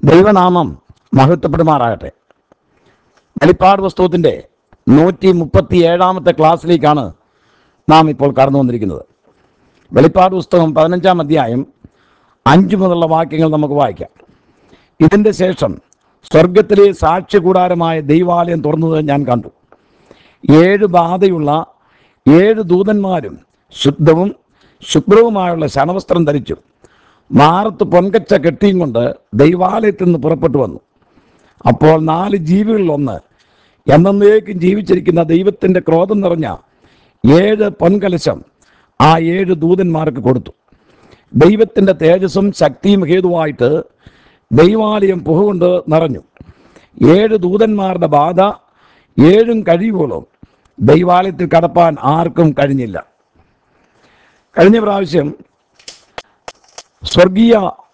ദൈവനാമം മഹത്വപ്പെടുമാറാകട്ടെ വെളിപ്പാട് പുസ്തകത്തിൻ്റെ നൂറ്റി മുപ്പത്തി ഏഴാമത്തെ ക്ലാസ്സിലേക്കാണ് നാം ഇപ്പോൾ കടന്നു വന്നിരിക്കുന്നത് വെളിപ്പാട് പുസ്തകം പതിനഞ്ചാം അധ്യായം അഞ്ച് മുതലുള്ള വാക്യങ്ങൾ നമുക്ക് വായിക്കാം ഇതിൻ്റെ ശേഷം സ്വർഗത്തിലെ സാക്ഷ്യ കൂടാരമായ ദൈവാലയം തുറന്നത് ഞാൻ കണ്ടു ഏഴ് ബാധയുള്ള ഏഴ് ദൂതന്മാരും ശുദ്ധവും ശുഭ്രവുമായുള്ള ശണവസ്ത്രം ധരിച്ചു മാറത്ത് പൊൻകച്ച കെട്ടിയും കൊണ്ട് ദൈവാലയത്തിൽ നിന്ന് പുറപ്പെട്ടു വന്നു അപ്പോൾ നാല് ജീവികളിലൊന്ന് എന്നേക്കും ജീവിച്ചിരിക്കുന്ന ദൈവത്തിൻ്റെ ക്രോധം നിറഞ്ഞ ഏഴ് പൊൻകലശം ആ ഏഴ് ദൂതന്മാർക്ക് കൊടുത്തു ദൈവത്തിൻ്റെ തേജസ്സും ശക്തിയും ഹേതുവായിട്ട് ദൈവാലയം പുഹകൊണ്ട് നിറഞ്ഞു ഏഴ് ദൂതന്മാരുടെ ബാധ ഏഴും കഴിയുമ്പോഴും ദൈവാലയത്തിൽ കടപ്പാൻ ആർക്കും കഴിഞ്ഞില്ല കഴിഞ്ഞ പ്രാവശ്യം സ്വർഗീയ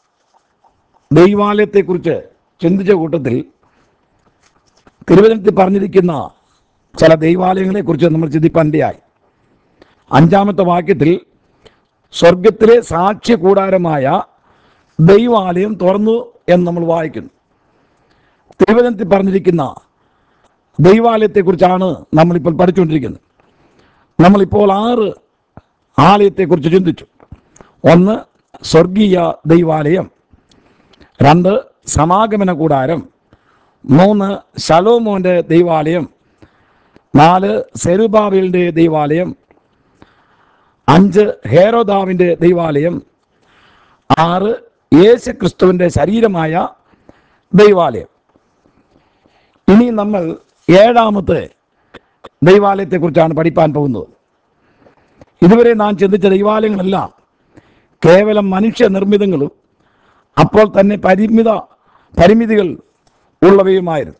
ദൈവാലയത്തെക്കുറിച്ച് ചിന്തിച്ച കൂട്ടത്തിൽ തിരുവനന്തപുരത്ത് പറഞ്ഞിരിക്കുന്ന ചില ദൈവാലയങ്ങളെക്കുറിച്ച് നമ്മൾ ചിന്തിപ്പാൻ്റെയായി അഞ്ചാമത്തെ വാക്യത്തിൽ സ്വർഗത്തിലെ സാക്ഷ്യ കൂടാരമായ ദൈവാലയം തുറന്നു എന്ന് നമ്മൾ വായിക്കുന്നു തിരുവനന്തപുരത്ത് പറഞ്ഞിരിക്കുന്ന ദൈവാലയത്തെക്കുറിച്ചാണ് നമ്മളിപ്പോൾ പഠിച്ചുകൊണ്ടിരിക്കുന്നത് നമ്മളിപ്പോൾ ആറ് ആലയത്തെക്കുറിച്ച് ചിന്തിച്ചു ഒന്ന് സ്വർഗീയ ദൈവാലയം രണ്ട് സമാഗമന കൂടാരം മൂന്ന് ശലോമോൻ്റെ ദൈവാലയം നാല് സെരുബാബിലിൻ്റെ ദൈവാലയം അഞ്ച് ഹേരോദാവിൻ്റെ ദൈവാലയം ആറ് യേശു ക്രിസ്തുവിൻ്റെ ശരീരമായ ദൈവാലയം ഇനി നമ്മൾ ഏഴാമത്തെ ദൈവാലയത്തെക്കുറിച്ചാണ് പഠിപ്പാൻ പോകുന്നത് ഇതുവരെ നാം ചിന്തിച്ച ദൈവാലയങ്ങളെല്ലാം കേവലം മനുഷ്യ നിർമ്മിതങ്ങളും അപ്പോൾ തന്നെ പരിമിത പരിമിതികൾ ഉള്ളവയുമായിരുന്നു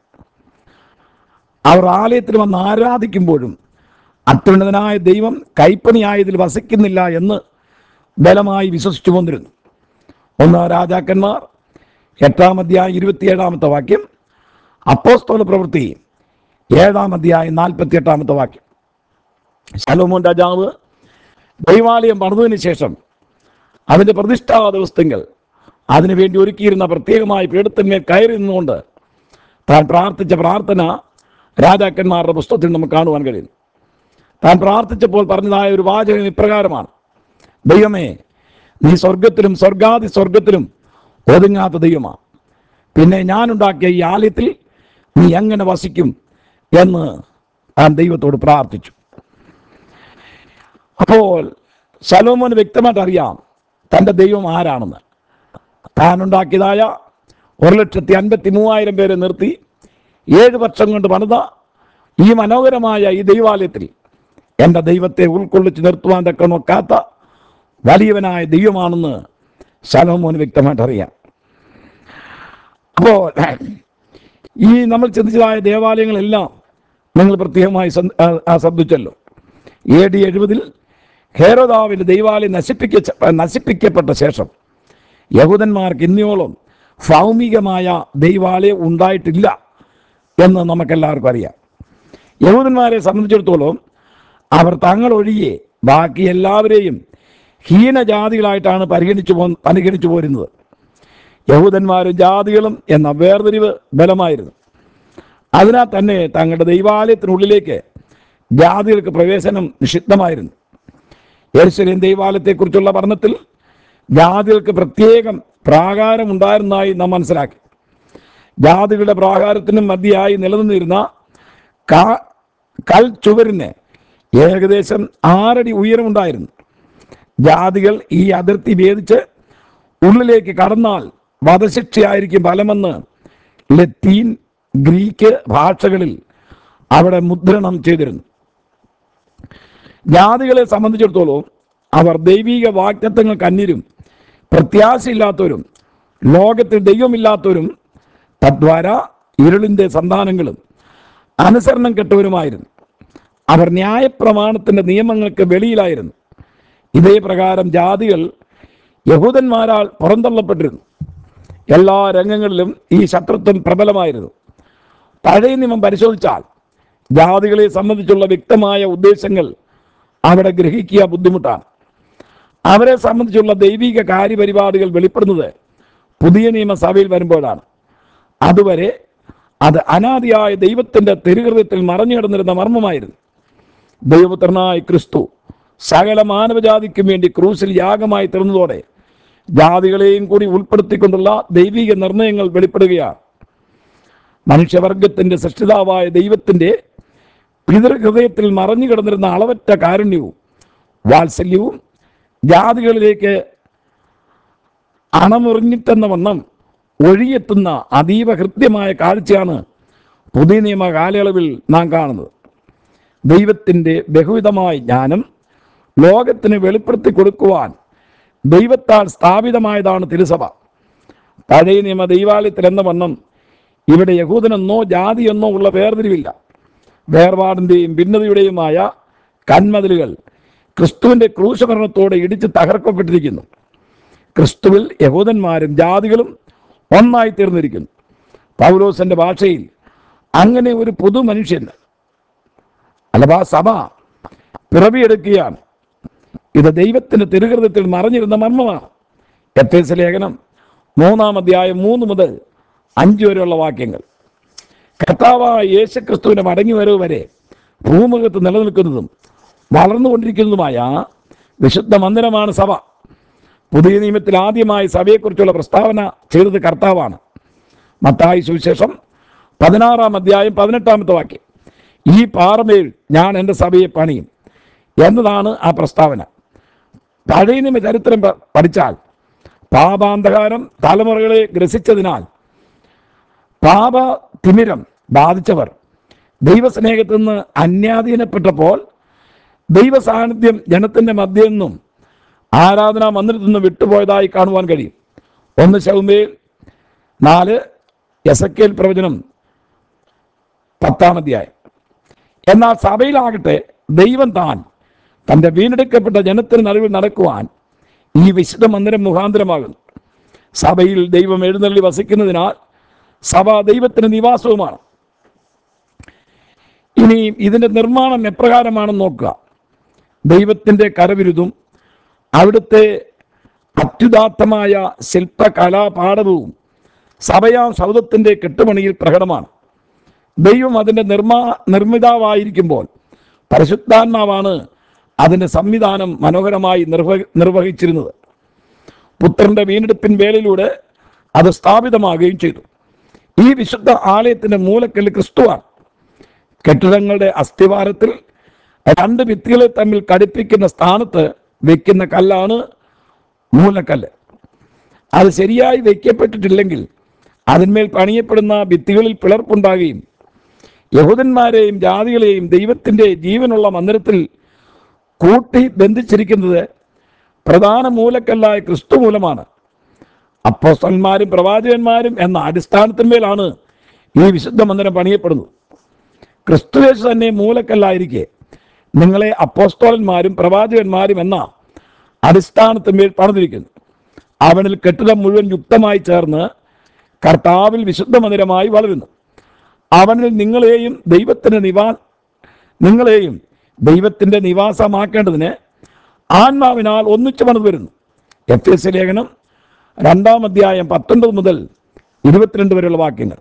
അവർ ആലയത്തിൽ വന്ന് ആരാധിക്കുമ്പോഴും അത്യുന്നതനായ ദൈവം കൈപ്പണിയായതിൽ വസിക്കുന്നില്ല എന്ന് ബലമായി വിശ്വസിച്ചു പോന്നിരുന്നു ഒന്ന് രാജാക്കന്മാർ എട്ടാം അധ്യായം ഇരുപത്തിയേഴാമത്തെ വാക്യം അപ്പോസ്തോല പ്രവൃത്തി ഏഴാം അധ്യായം നാൽപ്പത്തി എട്ടാമത്തെ വാക്യം ശലോമോൻ രാജാവ് ദൈവാലയം പണിതതിന് ശേഷം അതിൻ്റെ പ്രതിഷ്ഠാ ദിവസങ്ങൾ അതിനുവേണ്ടി ഒരുക്കിയിരുന്ന പ്രത്യേകമായ പീഠത്തിന്മേൽ കയറി നിന്നുകൊണ്ട് താൻ പ്രാർത്ഥിച്ച പ്രാർത്ഥന രാജാക്കന്മാരുടെ പുസ്തകത്തിൽ നമുക്ക് കാണുവാൻ കഴിയുന്നു താൻ പ്രാർത്ഥിച്ചപ്പോൾ പറഞ്ഞതായ ഒരു വാചകം ഇപ്രകാരമാണ് ദൈവമേ നീ സ്വർഗത്തിലും സ്വർഗാതി സ്വർഗത്തിലും ഒതുങ്ങാത്ത ദൈവമാണ് പിന്നെ ഞാനുണ്ടാക്കിയ ഈ ആലയത്തിൽ നീ എങ്ങനെ വസിക്കും എന്ന് താൻ ദൈവത്തോട് പ്രാർത്ഥിച്ചു അപ്പോൾ ശലോമോന് വ്യക്തമായിട്ട് അറിയാം തൻ്റെ ദൈവം ആരാണെന്ന് താൻ ഉണ്ടാക്കിയതായ ഒരു ലക്ഷത്തി അൻപത്തി മൂവായിരം പേരെ നിർത്തി ഏഴ് വർഷം കൊണ്ട് പണിത ഈ മനോഹരമായ ഈ ദൈവാലയത്തിൽ എൻ്റെ ദൈവത്തെ ഉൾക്കൊള്ളിച്ച് നിർത്തുവാൻ തക്ക നോക്കാത്ത വലിയവനായ ദൈവമാണെന്ന് ശലോമോന് വ്യക്തമായിട്ട് അറിയാം അപ്പോൾ ഈ നമ്മൾ ചിന്തിച്ചതായ ദേവാലയങ്ങളെല്ലാം നിങ്ങൾ പ്രത്യേകമായി സന്ത- ആ, ആ ശ്രദ്ധിച്ചല്ലോ എ ഡി എഴുപതിൽ ഹേരോദാവിൻ്റെ ദൈവാലയം നശിപ്പിക്ക നശിപ്പിക്കപ്പെട്ട ശേഷം യഹൂദന്മാർക്ക് ഇന്നയോളം ഭൗമികമായ ദൈവാലയം ഉണ്ടായിട്ടില്ല എന്ന് നമുക്കെല്ലാവർക്കും അറിയാം യഹൂദന്മാരെ സംബന്ധിച്ചിടത്തോളം അവർ തങ്ങളൊഴികെ ബാക്കി എല്ലാവരെയും ഹീനജാതികളായിട്ടാണ് പരിഗണിച്ചു പോ പരിഗണിച്ചു പോരുന്നത് യഹൂദന്മാരും ജാതികളും എന്ന വേർതിരിവ് ബലമായിരുന്നു അതിനാൽ തന്നെ തങ്ങളുടെ ദൈവാലയത്തിനുള്ളിലേക്ക് ജാതികൾക്ക് പ്രവേശനം നിഷിദ്ധമായിരുന്നു യെരുശലേം ദൈവാലയത്തെക്കുറിച്ചുള്ള പഠനത്തിൽ ജാതികൾക്ക് പ്രത്യേകം പ്രാകാരം ഉണ്ടായിരുന്നതായി നാം മനസ്സിലാക്കി ജാതികളുടെ പ്രാകാരത്തിനും മധ്യയായി നിലനിന്നിരുന്ന കാ- കൽ ചുവരിന് ഏകദേശം ആറടി ഉയരമുണ്ടായിരുന്നു ജാതികൾ ഈ അതിർത്തി ഭേദിച്ച് ഉള്ളിലേക്ക് കടന്നാൽ വധശിക്ഷയായിരിക്കും ഫലമെന്ന് ലത്തീൻ ഗ്രീക്ക് ഭാഷകളിൽ അവിടെ മുദ്രണം ചെയ്തിരുന്നു ജാതികളെ സംബന്ധിച്ചിടത്തോളം അവർ ദൈവിക വാഗ്ദത്തങ്ങൾക്ക് അന്യരും പ്രത്യാശയില്ലാത്തവരും ലോകത്തിൽ ദൈവമില്ലാത്തവരും തദ്വാര ഇരുളിൻ്റെ സന്താനങ്ങളും അനുസരണം കെട്ടവരുമായിരുന്നു അവർ ന്യായപ്രമാണത്തിൻ്റെ നിയമങ്ങൾക്ക് വെളിയിലായിരുന്നു ഇതേ പ്രകാരം ജാതികൾ യഹൂദന്മാരാൽ പുറന്തള്ളപ്പെട്ടിരുന്നു എല്ലാ രംഗങ്ങളിലും ഈ ശത്രുത്വം പ്രബലമായിരുന്നു പഴയ നിയമം പരിശോധിച്ചാൽ ജാതികളെ സംബന്ധിച്ചുള്ള വ്യക്തമായ ഉദ്ദേശങ്ങൾ അവിടെ ഗ്രഹിക്കുക ബുദ്ധിമുട്ടാണ് അവരെ സംബന്ധിച്ചുള്ള ദൈവിക കാര്യപരിപാടികൾ വെളിപ്പെടുന്നത് പുതിയ നിയമസഭയിൽ വരുമ്പോഴാണ് അതുവരെ അത് അനാദിയായ ദൈവത്തിൻ്റെ തിരുഹൃദയത്തിൽ മറഞ്ഞു കിടന്നിരുന്ന മർമ്മമായിരുന്നു ദൈവപുത്രനായ ക്രിസ്തു സകല മാനവജാതിക്കും വേണ്ടി ക്രൂസിൽ യാഗമായി തീർന്നതോടെ ജാതികളെയും കൂടി ഉൾപ്പെടുത്തിക്കൊണ്ടുള്ള ദൈവിക നിർണയങ്ങൾ വെളിപ്പെടുകയാണ് മനുഷ്യവർഗത്തിന്റെ സൃഷ്ടിതാവായ ദൈവത്തിന്റെ പിതൃഹൃദയത്തിൽ മറഞ്ഞു കിടന്നിരുന്ന അളവറ്റ കാരുണ്യവും വാത്സല്യവും ജാതികളിലേക്ക് അണമുറിഞ്ഞിട്ടെന്ന വണ്ണം ഒഴിയെത്തുന്ന അതീവ ഹൃദ്യമായ കാഴ്ചയാണ് പുതിയ നിയമ കാലയളവിൽ നാം കാണുന്നത് ദൈവത്തിൻ്റെ ബഹുവിധമായ ജ്ഞാനം ലോകത്തിന് വെളിപ്പെടുത്തി കൊടുക്കുവാൻ ദൈവത്താൽ സ്ഥാപിതമായതാണ് തിരുസഭ പഴയ നിയമ ദൈവാലയത്തിൽ എന്ന വണ്ണം ഇവിടെ യഹൂദനെന്നോ ജാതിയെന്നോ ഉള്ള വേർതിരിവില്ല വേർപാടിൻ്റെയും ഭിന്നതയുടെയുമായ കന്മതിലുകൾ ക്രിസ്തുവിൻ്റെ ക്രൂശമരണത്തോടെ ഇടിച്ച് തകർക്കപ്പെട്ടിരിക്കുന്നു ക്രിസ്തുവിൽ യഹൂദന്മാരും ജാതികളും ഒന്നായി തീർന്നിരിക്കുന്നു പൗലോസിന്റെ ഭാഷയിൽ അങ്ങനെ ഒരു പുതു മനുഷ്യൻ അഥവാ സഭ പിറവിയെടുക്കുകയാണ് ഇത് ദൈവത്തിന്റെ തിരുഹൃദയത്തിൽ മറഞ്ഞിരുന്ന മർമ്മമാണ് എത്തേസ് ലേഖനം മൂന്നാം അധ്യായം മൂന്ന് മുതൽ അഞ്ച് വരെയുള്ള വാക്യങ്ങൾ കർത്താവായ യേശുക്രിസ്തുവിന്റെ മടങ്ങി വരവ് വരെ ഭൂമുഖത്ത് നിലനിൽക്കുന്നതും വളർന്നുകൊണ്ടിരിക്കുന്നതുമായ വിശുദ്ധ മന്ദിരമാണ് സഭ പുതിയ നിയമത്തിൽ ആദ്യമായി സഭയെക്കുറിച്ചുള്ള പ്രസ്താവന ചെയ്തത് കർത്താവാണ് മത്തായി സുവിശേഷം പതിനാറാം അധ്യായം പതിനെട്ടാമത്തെ വാക്യം ഈ പാറമേൽ ഞാൻ എൻ്റെ സഭയെ പണിയും എന്നതാണ് ആ പ്രസ്താവന പഴയ നിയമ ചരിത്രം പ- പഠിച്ചാൽ പാപാന്ധകാരം തലമുറകളെ ഗ്രസിച്ചതിനാൽ പാപ തിമിരം ബാധിച്ചവർ ദൈവസ്നേഹത്തിൽ നിന്ന് അന്യാധീനപ്പെട്ടപ്പോൾ ദൈവ സാന്നിധ്യം ജനത്തിൻ്റെ മധ്യയിൽ നിന്നും ആരാധനാ മന്ദിരത്തിൽ നിന്ന് വിട്ടുപോയതായി കാണുവാൻ കഴിയും ഒന്ന് ശൗമേൽ നാല് എസക്കേൽ പ്രവചനം പത്താം അധ്യായം എന്നാൽ സഭയിലാകട്ടെ ദൈവം താൻ തൻ്റെ വീണ്ടെടുക്കപ്പെട്ട ജനത്തിന് നടുവിൽ നടക്കുവാൻ ഈ വിശുദ്ധ മന്ദിരം മുഖാന്തരമാകുന്നു സഭയിൽ ദൈവം എഴുന്നള്ളി വസിക്കുന്നതിനാൽ സഭ ദൈവത്തിന് നിവാസവുമാണ് ഇനി ഇതിൻ്റെ നിർമ്മാണം എപ്രകാരമാണെന്ന് നോക്കുക ദൈവത്തിൻ്റെ കരവിരുതും അവിടുത്തെ അത്യുദാത്തമായ ശില്പകലാപാഠവും സഭയാം സൗദത്തിൻ്റെ കെട്ടുപണിയിൽ പ്രകടമാണ് ദൈവം അതിൻ്റെ നിർമ്മാ നിർമ്മിതാവായിരിക്കുമ്പോൾ പരിശുദ്ധാത്മാവാണ് അതിൻ്റെ സംവിധാനം മനോഹരമായി നിർവഹ നിർവഹിച്ചിരുന്നത് പുത്രന്റെ വീണ്ടെടുപ്പിൻ വേലയിലൂടെ അത് സ്ഥാപിതമാകുകയും ചെയ്തു ഈ വിശുദ്ധ ആലയത്തിന്റെ മൂലക്കല്ല് ക്രിസ്തുവാണ് കെട്ടിടങ്ങളുടെ അസ്ഥിവാരത്തിൽ രണ്ട് ഭിത്തികളെ തമ്മിൽ ഘടിപ്പിക്കുന്ന സ്ഥാനത്ത് വെക്കുന്ന കല്ലാണ് മൂലക്കല്ല് അത് ശരിയായി വയ്ക്കപ്പെട്ടിട്ടില്ലെങ്കിൽ അതിന്മേൽ പണിയപ്പെടുന്ന ഭിത്തികളിൽ പിളർപ്പുണ്ടാകുകയും യഹൂദന്മാരെയും ജാതികളെയും ദൈവത്തിൻ്റെ ജീവനുള്ള മന്ദിരത്തിൽ കൂട്ടി ബന്ധിച്ചിരിക്കുന്നത് പ്രധാന മൂലക്കല്ലായ ക്രിസ്തു മൂലമാണ് അപ്പോസ്തലന്മാരും പ്രവാചകന്മാരും എന്ന അടിസ്ഥാനത്തിന്മേലാണ് ഈ വിശുദ്ധ മന്ദിരം പണിയപ്പെടുന്നത് ക്രിസ്തുവേശ് തന്നെ മൂലക്കല്ലായിരിക്കെ നിങ്ങളെ അപ്പോസ്തോലന്മാരും പ്രവാചകന്മാരും എന്ന അടിസ്ഥാനത്തിന്മേൽ പണിതിരിക്കുന്നു അവനിൽ കെട്ടിടം മുഴുവൻ യുക്തമായി ചേർന്ന് കർത്താവിൽ വിശുദ്ധ മന്ദിരമായി വളരുന്നു അവനിൽ നിങ്ങളെയും ദൈവത്തിൻ്റെ നിവാ നിങ്ങളെയും ദൈവത്തിൻ്റെ നിവാസമാക്കേണ്ടതിന് ആത്മാവിനാൽ ഒന്നിച്ചു പണിത് വരുന്നു എഫ് എസ് ലേഖനം രണ്ടാം അധ്യായം പത്തൊൻപത് മുതൽ ഇരുപത്തിരണ്ട് വരെയുള്ള വാക്യങ്ങൾ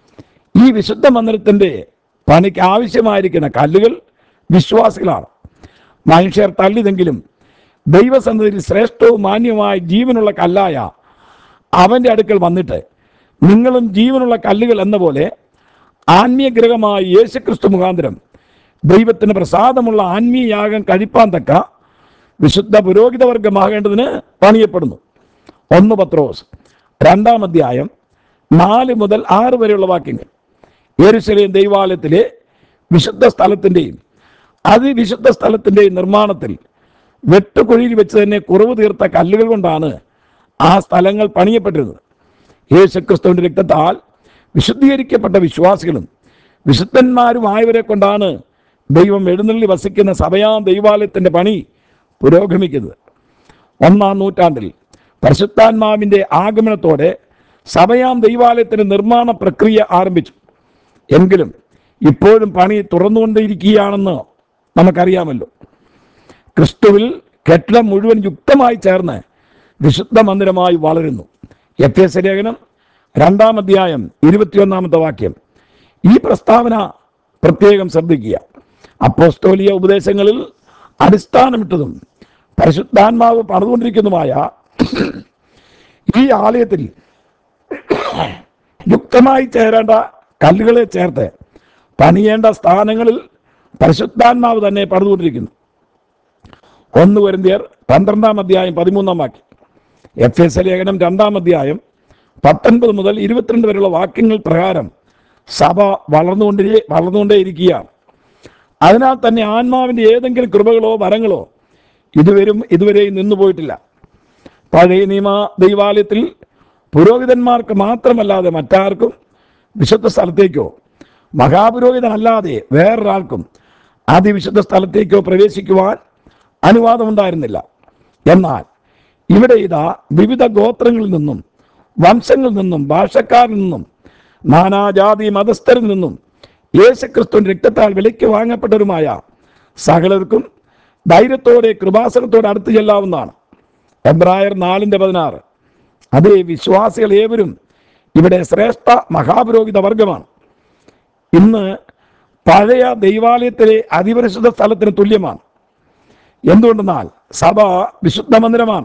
ഈ വിശുദ്ധ മന്ദിരത്തിൻ്റെ പണിക്ക് ആവശ്യമായിരിക്കുന്ന കല്ലുകൾ വിശ്വാസികളാണ് മനുഷ്യർ തള്ളിതെങ്കിലും ദൈവസന്നിധിയിൽ ശ്രേഷ്ഠവും മാന്യവുമായ ജീവനുള്ള കല്ലായ അവൻ്റെ അടുക്കൽ വന്നിട്ട് നിങ്ങളും ജീവനുള്ള കല്ലുകൾ എന്ന പോലെ ആത്മീയഗ്രഹമായ യേശുക്രിസ്തു മുഖാന്തരം ദൈവത്തിന് പ്രസാദമുള്ള ആത്മീയയാഗം കഴിപ്പാൻ തക്ക വിശുദ്ധ പുരോഹിതവർഗമാകേണ്ടതിന് പണിയപ്പെടുന്നു ഒന്ന് പത്രോസ് രണ്ടാം അധ്യായം നാല് മുതൽ ആറ് വരെയുള്ള വാക്യങ്ങൾ യെരുശലേം ദൈവാലയത്തിലെ വിശുദ്ധ സ്ഥലത്തിൻ്റെയും അതിവിശുദ്ധ സ്ഥലത്തിൻ്റെയും നിർമ്മാണത്തിൽ വെട്ടുകുഴിയിൽ വെച്ച് തന്നെ കുറവ് തീർത്ത കല്ലുകൾ കൊണ്ടാണ് ആ സ്ഥലങ്ങൾ പണിയപ്പെട്ടിരുന്നത് യേശുക്രിസ്തുവിൻ്റെ രക്തത്താൽ വിശുദ്ധീകരിക്കപ്പെട്ട വിശ്വാസികളും വിശുദ്ധന്മാരുമായവരെ കൊണ്ടാണ് ദൈവം എഴുന്നള്ളി വസിക്കുന്ന സഭയാം ദൈവാലയത്തിൻ്റെ പണി പുരോഗമിക്കുന്നത് ഒന്നാം നൂറ്റാണ്ടിൽ പരിശുദ്ധാത്മാവിൻ്റെ ആഗമനത്തോടെ സഭയാം ദൈവാലയത്തിൻ്റെ നിർമ്മാണ പ്രക്രിയ ആരംഭിച്ചു എങ്കിലും ഇപ്പോഴും പണി തുറന്നുകൊണ്ടിരിക്കുകയാണെന്ന് നമുക്കറിയാമല്ലോ ക്രിസ്തുവിൽ കെട്ടിടം മുഴുവൻ യുക്തമായി ചേർന്ന് വിശുദ്ധ മന്ദിരമായി വളരുന്നു എഫ് എസ് ലേഖനം രണ്ടാം അധ്യായം ഇരുപത്തിയൊന്നാമത്തെ വാക്യം ഈ പ്രസ്താവന പ്രത്യേകം ശ്രദ്ധിക്കുക അപ്പോസ്തോലിയ ഉപദേശങ്ങളിൽ അടിസ്ഥാനമിട്ടതും പരിശുദ്ധാത്മാവ് പണിതുകൊണ്ടിരിക്കുന്നതുമായ ഈ ആലയത്തിൽ യുക്തമായി ചേരേണ്ട കല്ലുകളെ ചേർത്ത് പണിയേണ്ട സ്ഥാനങ്ങളിൽ പരിശുദ്ധാത്മാവ് തന്നെ പണിതുകൊണ്ടിരിക്കുന്നു ഒന്ന് വരുന്തിയർ പന്ത്രണ്ടാം അധ്യായം പതിമൂന്നാം വാക്യം എഫ് എസ് ലേഖനം രണ്ടാം അധ്യായം പത്തൊൻപത് മുതൽ ഇരുപത്തിരണ്ട് വരെയുള്ള വാക്യങ്ങൾ പ്രകാരം സഭ വളർന്നുകൊണ്ടേ വളർന്നുകൊണ്ടേയിരിക്കുകയാണ് അതിനാൽ തന്നെ ആത്മാവിൻ്റെ ഏതെങ്കിലും കൃപകളോ വരങ്ങളോ ഇതുവരും ഇതുവരെയും നിന്നു പോയിട്ടില്ല പഴയ നിയമ ദൈവാലയത്തിൽ പുരോഹിതന്മാർക്ക് മാത്രമല്ലാതെ മറ്റാർക്കും വിശുദ്ധ സ്ഥലത്തേക്കോ മഹാപുരോഹിതനല്ലാതെ വേറൊരാൾക്കും അതിവിശുദ്ധ സ്ഥലത്തേക്കോ പ്രവേശിക്കുവാൻ അനുവാദമുണ്ടായിരുന്നില്ല എന്നാൽ ഇവിടെ ഇതാ വിവിധ ഗോത്രങ്ങളിൽ നിന്നും വംശങ്ങളിൽ നിന്നും ഭാഷക്കാരിൽ നിന്നും നാനാജാതി മതസ്ഥരിൽ നിന്നും യേശുക്രിസ്തുവിന്റെ രക്തത്താൽ വിലയ്ക്ക് വാങ്ങപ്പെട്ടവരുമായ സകലർക്കും ധൈര്യത്തോടെ കൃപാസനത്തോടെ അടുത്ത് ചെല്ലാവുന്നതാണ് എബ്രായർ നാലിന്റെ പതിനാറ് അതേ വിശ്വാസികൾ ഏവരും ഇവിടെ ശ്രേഷ്ഠ മഹാപുരോഹിത വർഗമാണ് ഇന്ന് പഴയ ദൈവാലയത്തിലെ അതിപരിശുദ്ധ സ്ഥലത്തിന് തുല്യമാണ് എന്തുകൊണ്ടെന്നാൽ സഭ വിശുദ്ധ മന്ദിരമാണ്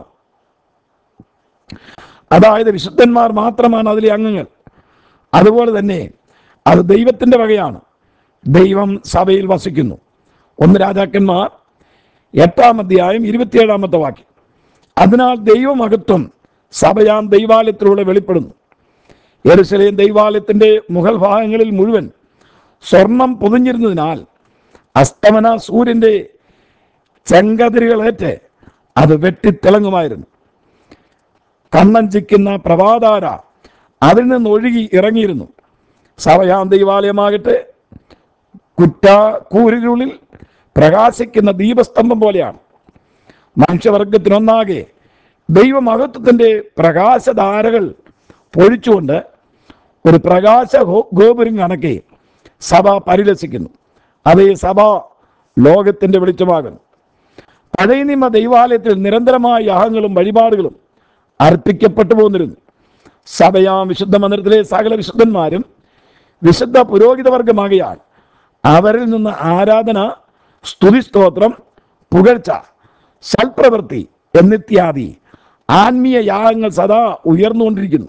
അതായത് വിശുദ്ധന്മാർ മാത്രമാണ് അതിലെ അംഗങ്ങൾ അതുപോലെ തന്നെ അത് ദൈവത്തിൻ്റെ വകയാണ് ദൈവം സഭയിൽ വസിക്കുന്നു ഒന്ന് രാജാക്കന്മാർ എട്ടാം അധ്യായം ഇരുപത്തിയേഴാമത്തെ വാക്യം അതിനാൽ ദൈവമഹത്വം സഭയാം ദൈവാലയത്തിലൂടെ വെളിപ്പെടുന്നു യെരുസലേം ദൈവാലയത്തിന്റെ മുകൾ ഭാഗങ്ങളിൽ മുഴുവൻ സ്വർണം പൊതിഞ്ഞിരുന്നതിനാൽ അസ്തമന സൂര്യന്റെ ചെങ്കതിരുകളേറ്റ് അത് വെട്ടിത്തിളങ്ങുമായിരുന്നു കണ്ണഞ്ചിക്കുന്ന പ്രഭാതാര അതിൽ നിന്ന് ഒഴുകി ഇറങ്ങിയിരുന്നു സഭയാം ദൈവാലയമാകട്ടെ കുറ്റ കൂരിനുള്ളിൽ പ്രകാശിക്കുന്ന ദീപസ്തംഭം പോലെയാണ് മനുഷ്യവർഗത്തിനൊന്നാകെ ദൈവമഹത്വത്തിൻ്റെ പ്രകാശധാരകൾ പൊഴിച്ചുകൊണ്ട് ഒരു പ്രകാശ ഗോ- ഗോപുരം കണക്കെ സഭ പരിലസിക്കുന്നു അതേ സഭ ലോകത്തിൻ്റെ വെളിച്ചമാകുന്നു പഴയ നിയമ ദൈവാലയത്തിൽ നിരന്തരമായ യാഗങ്ങളും വഴിപാടുകളും അർപ്പിക്കപ്പെട്ടു പോന്നിരുന്നു സഭയാം വിശുദ്ധ മന്ദിരത്തിലെ സകല വിശുദ്ധന്മാരും വിശുദ്ധ പുരോഹിതവർഗമാകിയാൽ അവരിൽ നിന്ന് ആരാധന സ്തുതിസ്തോത്രം പുകഴ്ച സൽപ്രവൃത്തി എന്നിത്യാദി ആത്മീയ യാഗങ്ങൾ സദാ ഉയർന്നുകൊണ്ടിരിക്കുന്നു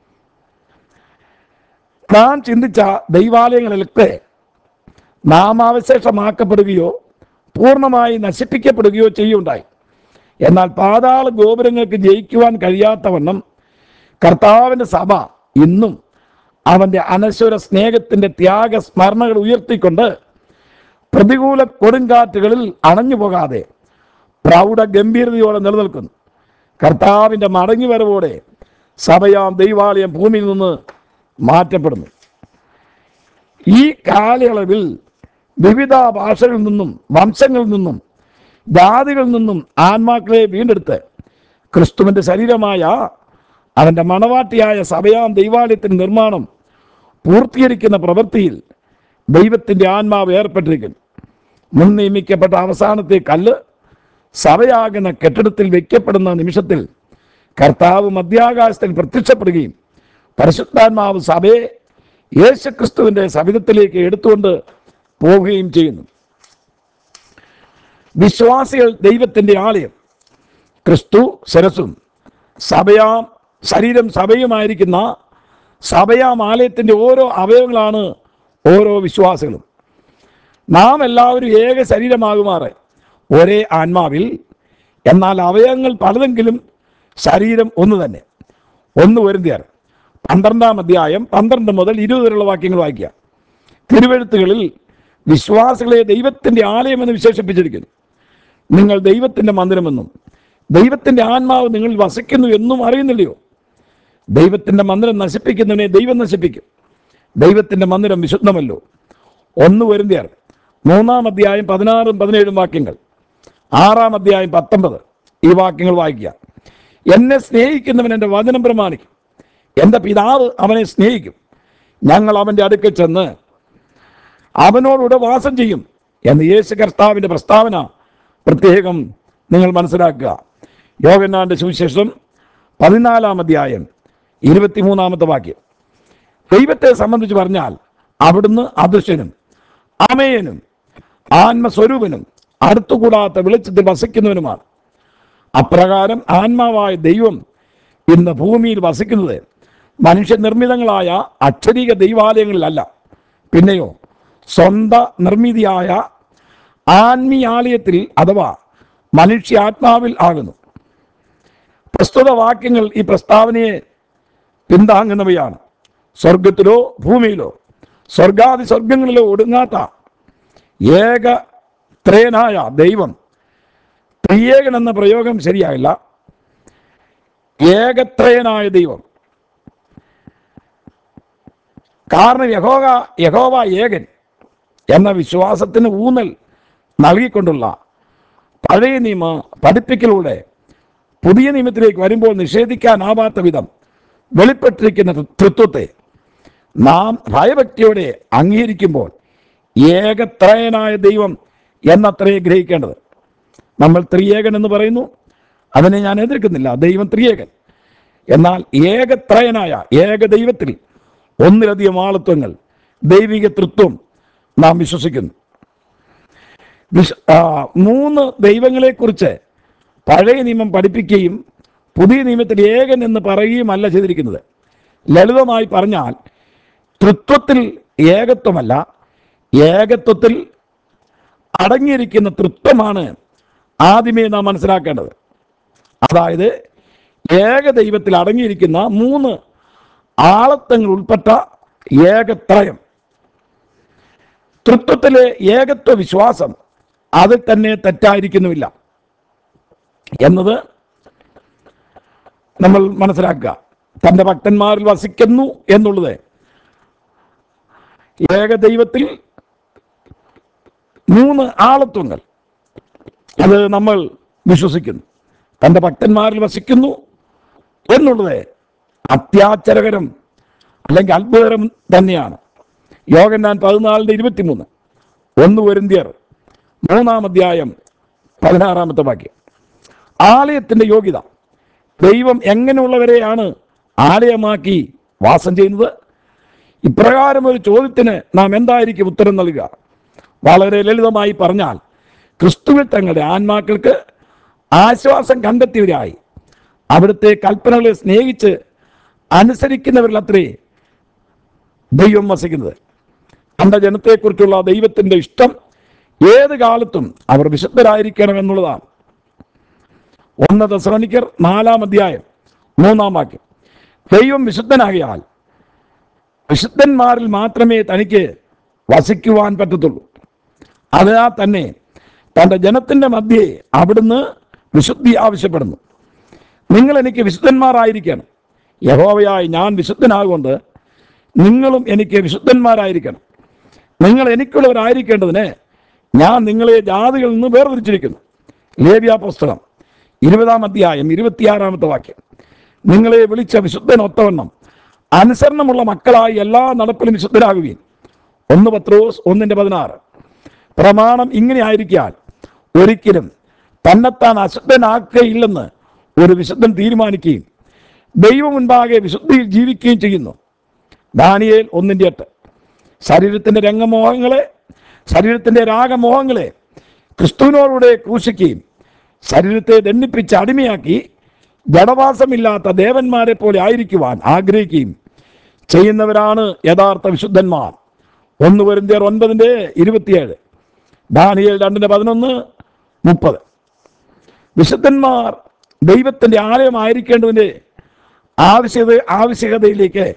നാം ചിന്തിച്ച ദൈവാലയങ്ങളിലൊക്കെ നാമാവശേഷമാക്കപ്പെടുകയോ പൂർണ്ണമായി നശിപ്പിക്കപ്പെടുകയോ ചെയ്യുണ്ടായി എന്നാൽ പാതാള ഗോപുരങ്ങൾക്ക് ജയിക്കുവാൻ കഴിയാത്തവണ്ണം കർത്താവിൻ്റെ സഭ ഇന്നും അവൻ്റെ അനശ്വര സ്നേഹത്തിൻ്റെ ത്യാഗ സ്മരണകൾ ഉയർത്തിക്കൊണ്ട് പ്രതികൂല കൊടുങ്കാറ്റുകളിൽ അണഞ്ഞു പോകാതെ പ്രൗഢ ഗംഭീരതയോടെ നിലനിൽക്കുന്നു കർത്താവിൻ്റെ മടങ്ങിവരവോടെ സഭയാം ദൈവാലയം ഭൂമിയിൽ നിന്ന് മാറ്റപ്പെടുന്നു ഈ കാലയളവിൽ വിവിധ ഭാഷകളിൽ നിന്നും വംശങ്ങളിൽ നിന്നും ജാതികളിൽ നിന്നും ആത്മാക്കളെ വീണ്ടെടുത്ത് ക്രിസ്തുവിൻ്റെ ശരീരമായ അവൻ്റെ മണവാട്ടിയായ സഭയാം ദൈവാലയത്തിൻ്റെ നിർമ്മാണം പൂർത്തീകരിക്കുന്ന പ്രവൃത്തിയിൽ ദൈവത്തിൻ്റെ ആത്മാവ് ഏർപ്പെട്ടിരിക്കുന്നു മുൻ നിയമിക്കപ്പെട്ട അവസാനത്തെ കല്ല് സഭയാകുന്ന കെട്ടിടത്തിൽ വയ്ക്കപ്പെടുന്ന നിമിഷത്തിൽ കർത്താവ് മധ്യാകാശത്തിൽ പ്രത്യക്ഷപ്പെടുകയും പരിശുദ്ധാത്മാവ് സഭയെ യേശുക്രിസ്തുവിൻ്റെ സവിധത്തിലേക്ക് എടുത്തുകൊണ്ട് പോവുകയും ചെയ്യുന്നു വിശ്വാസികൾ ദൈവത്തിൻ്റെ ആലയം ക്രിസ്തു ശിരസും സഭയാം ശരീരം സഭയുമായിരിക്കുന്ന സഭയാം ആലയത്തിൻ്റെ ഓരോ അവയവങ്ങളാണ് ഓരോ വിശ്വാസികളും നാം എല്ലാവരും ഏക ശരീരമാകുമാറ് ഒരേ ആത്മാവിൽ എന്നാൽ അവയവങ്ങൾ പലതെങ്കിലും ശരീരം ഒന്ന് തന്നെ ഒന്ന് വരുത്തിയാർ പന്ത്രണ്ടാം അധ്യായം പന്ത്രണ്ട് മുതൽ ഇരുപത് വരെയുള്ള വാക്യങ്ങൾ വായിക്കുക തിരുവഴുത്തുകളിൽ വിശ്വാസികളെ ദൈവത്തിൻ്റെ ആലയമെന്ന് വിശേഷിപ്പിച്ചിരിക്കുന്നു നിങ്ങൾ ദൈവത്തിൻ്റെ മന്ദിരമെന്നും ദൈവത്തിൻ്റെ ആത്മാവ് നിങ്ങളിൽ വസിക്കുന്നു എന്നും അറിയുന്നില്ലയോ ദൈവത്തിൻ്റെ മന്ദിരം നശിപ്പിക്കുന്നതിനെ ദൈവം നശിപ്പിക്കും ദൈവത്തിൻ്റെ മന്ദിരം വിശുദ്ധമല്ലോ ഒന്ന് വരുന്നയാർ മൂന്നാം അധ്യായം പതിനാറും പതിനേഴും വാക്യങ്ങൾ ആറാം അധ്യായം പത്തൊമ്പത് ഈ വാക്യങ്ങൾ വായിക്കുക എന്നെ സ്നേഹിക്കുന്നവൻ എൻ്റെ വചനം പ്രമാണിക്കും എൻ്റെ പിതാവ് അവനെ സ്നേഹിക്കും ഞങ്ങൾ അവൻ്റെ അടുക്കൽ ചെന്ന് അവനോടുകൂടെ വാസം ചെയ്യും എന്ന് യേശു കർത്താവിൻ്റെ പ്രസ്താവന പ്രത്യേകം നിങ്ങൾ മനസ്സിലാക്കുക യോഗന്നാന്റെ സുവിശേഷം പതിനാലാം അധ്യായം ഇരുപത്തിമൂന്നാമത്തെ വാക്യം ദൈവത്തെ സംബന്ധിച്ച് പറഞ്ഞാൽ അവിടുന്ന് അദൃശ്യനും അമേയനും ആത്മസ്വരൂപനും അടുത്തുകൂടാത്ത വെളിച്ചത്തിൽ വസിക്കുന്നവനുമാണ് അപ്രകാരം ആത്മാവായ ദൈവം ഇന്ന് ഭൂമിയിൽ വസിക്കുന്നത് മനുഷ്യനിർമ്മിതങ്ങളായ അക്ഷരീക ദൈവാലയങ്ങളിലല്ല പിന്നെയോ സ്വന്ത നിർമ്മിതിയായ ആത്മീയാലയത്തിൽ അഥവാ മനുഷ്യാത്മാവിൽ ആകുന്നു പ്രസ്തുത വാക്യങ്ങൾ ഈ പ്രസ്താവനയെ പിന്താങ്ങുന്നവയാണ് സ്വർഗത്തിലോ ഭൂമിയിലോ സ്വർഗാദി സ്വർഗങ്ങളിലോ ഒടുങ്ങാത്ത ഏക ത്രയനായ ദൈവം ത്രിയേകൻ എന്ന പ്രയോഗം ശരിയായില്ല ഏകത്രയനായ ദൈവം കാരണം യഹോവ യഹോവ ഏകൻ എന്ന വിശ്വാസത്തിന് ഊന്നൽ നൽകിക്കൊണ്ടുള്ള പഴയ നിയമ പഠിപ്പിക്കലൂടെ പുതിയ നിയമത്തിലേക്ക് വരുമ്പോൾ നിഷേധിക്കാനാവാത്ത വിധം വെളിപ്പെട്ടിരിക്കുന്ന തൃത്വത്തെ നാം ഭയഭക്തിയോടെ അംഗീകരിക്കുമ്പോൾ ഏകത്രയനായ ദൈവം എന്നത്രേ ഗ്രഹിക്കേണ്ടത് നമ്മൾ ത്രിയേകൻ എന്ന് പറയുന്നു അതിനെ ഞാൻ എതിർക്കുന്നില്ല ദൈവം ത്രിയേകൻ എന്നാൽ ഏകത്രയനായ ഏക ദൈവത്തിൽ ഒന്നിലധികം ആളത്വങ്ങൾ ദൈവിക തൃത്വം നാം വിശ്വസിക്കുന്നു വിശ് ആ, മൂന്ന് ദൈവങ്ങളെക്കുറിച്ച് പഴയ നിയമം പഠിപ്പിക്കുകയും പുതിയ നിയമത്തിൽ ഏകൻ എന്ന് പറയുകയുമല്ല ചെയ്തിരിക്കുന്നത് ലളിതമായി പറഞ്ഞാൽ തൃത്വത്തിൽ ഏകത്വമല്ല ഏകത്വത്തിൽ അടങ്ങിയിരിക്കുന്ന തൃത്വമാണ് ആദ്യമേ നാം മനസ്സിലാക്കേണ്ടത് അതായത് ഏക ദൈവത്തിൽ അടങ്ങിയിരിക്കുന്ന മൂന്ന് ആളത്വങ്ങൾ ഉൾപ്പെട്ട ഏകത്രയം തൃത്വത്തിലെ ഏകത്വ വിശ്വാസം അതിൽ തന്നെ തെറ്റായിരിക്കുന്നുമില്ല എന്നത് നമ്മൾ മനസ്സിലാക്കുക തൻ്റെ ഭക്തന്മാരിൽ വസിക്കുന്നു എന്നുള്ളത് ഏകദൈവത്തിൽ മൂന്ന് ആളത്വങ്ങൾ അത് നമ്മൾ വിശ്വസിക്കുന്നു തൻ്റെ ഭക്തന്മാരിൽ വസിക്കുന്നു എന്നുള്ളത് അത്യാശ്ചരകരം അല്ലെങ്കിൽ അത്ഭുതകരം തന്നെയാണ് യോഗന്നാൻ പതിനാലിൻ്റെ ഇരുപത്തിമൂന്ന് ഒന്ന് പൊരുന്തിയർ മൂന്നാം അധ്യായം പതിനാറാമത്തെ വാക്യം ആലയത്തിൻ്റെ യോഗ്യത ദൈവം എങ്ങനെയുള്ളവരെയാണ് ആലയമാക്കി വാസം ചെയ്യുന്നത് ഇപ്രകാരം ഒരു ചോദ്യത്തിന് നാം എന്തായിരിക്കും ഉത്തരം നൽകുക വളരെ ലളിതമായി പറഞ്ഞാൽ ക്രിസ്തുവിൽ തങ്ങളുടെ ആത്മാക്കൾക്ക് ആശ്വാസം കണ്ടെത്തിയവരായി അവിടുത്തെ കൽപ്പനകളെ സ്നേഹിച്ച് അനുസരിക്കുന്നവരിലത്രേ ദൈവം വസിക്കുന്നത് തൻ്റെ ജനത്തെക്കുറിച്ചുള്ള ദൈവത്തിൻ്റെ ഇഷ്ടം ഏത് കാലത്തും അവർ വിശുദ്ധരായിരിക്കണം എന്നുള്ളതാണ് ഒന്ന് ദശ്രണിക്കർ നാലാം അധ്യായം മൂന്നാം വാക്യം ദൈവം വിശുദ്ധനാകിയാൽ വിശുദ്ധന്മാരിൽ മാത്രമേ തനിക്ക് വസിക്കുവാൻ പറ്റത്തുള്ളൂ അതിനാൽ തന്നെ തൻ്റെ ജനത്തിൻ്റെ മധ്യേ അവിടുന്ന് വിശുദ്ധി ആവശ്യപ്പെടുന്നു നിങ്ങൾ എനിക്ക് വിശുദ്ധന്മാരായിരിക്കണം യഹോവയായി ഞാൻ വിശുദ്ധനാകൊണ്ട് നിങ്ങളും എനിക്ക് വിശുദ്ധന്മാരായിരിക്കണം നിങ്ങൾ എനിക്കുള്ളവരായിരിക്കേണ്ടതിന് ഞാൻ നിങ്ങളെ ജാതികളിൽ നിന്ന് വേർതിരിച്ചിരിക്കുന്നു ലേവ്യ പുസ്തകം ഇരുപതാം അധ്യായം ഇരുപത്തിയാറാമത്തെ വാക്യം നിങ്ങളെ വിളിച്ച വിശുദ്ധനൊത്തവണ്ണം അനുസരണമുള്ള മക്കളായി എല്ലാ നടപ്പിലും വിശുദ്ധരാകുകയും ഒന്ന് പത്രോസ് ഒന്നിൻ്റെ പതിനാറ് പ്രമാണം ഇങ്ങനെ ആയിരിക്കാൻ ഒരിക്കലും തന്നെത്താൻ അശുദ്ധനാക്കുകയില്ലെന്ന് ഒരു വിശുദ്ധൻ തീരുമാനിക്കുകയും ദൈവം മുൻപാകെ വിശുദ്ധിയിൽ ജീവിക്കുകയും ചെയ്യുന്നു ദാനിയേൽ ഒന്നിൻ്റെ എട്ട് ശരീരത്തിൻ്റെ രംഗമോഹങ്ങളെ ശരീരത്തിൻ്റെ രാഗമോഹങ്ങളെ ക്രിസ്തുവിനോടുകൂടെ ക്രൂശിക്കുകയും ശരീരത്തെ ദണ്ഡിപ്പിച്ച് അടിമയാക്കി ജഡവാസമില്ലാത്ത ദേവന്മാരെ പോലെ ആയിരിക്കുവാൻ ആഗ്രഹിക്കുകയും ചെയ്യുന്നവരാണ് യഥാർത്ഥ വിശുദ്ധന്മാർ ഒന്ന് വരുന്നേർ ഒൻപതിൻ്റെ ഇരുപത്തിയേഴ് ദാനിയേൽ രണ്ടിൻ്റെ പതിനൊന്ന് മുപ്പത് വിശുദ്ധന്മാർ ദൈവത്തിൻ്റെ ആലയമായിരിക്കേണ്ടതിൻ്റെ ആവശ്യത ആവശ്യകതയിലേക്ക്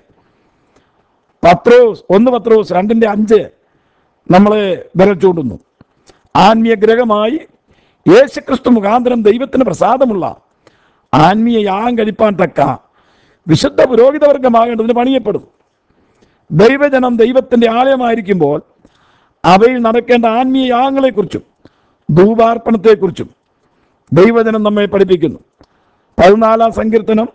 പത്രോസ് ഒന്ന് പത്രോസ് രണ്ടിൻ്റെ അഞ്ച് നമ്മൾ വിരൽ ചൂണ്ടുന്നു ആത്മീയ ഗ്രഹമായി യേശുക്രിസ്തു മുഖാന്തരം ദൈവത്തിന് പ്രസാദമുള്ള ആത്മീയ യാഗം കഴിപ്പാൻ തക്ക വിശുദ്ധ പുരോഹിതവർഗമാകേണ്ടതിന് പണിയപ്പെടും ദൈവജനം ദൈവത്തിൻ്റെ ആലയമായിരിക്കുമ്പോൾ അവയിൽ നടക്കേണ്ട ആത്മീയ യാഗങ്ങളെക്കുറിച്ചും ധൂപാർപ്പണത്തെക്കുറിച്ചും ദൈവജനം നമ്മെ പഠിപ്പിക്കുന്നു പതിനാലാം സങ്കീർത്തനം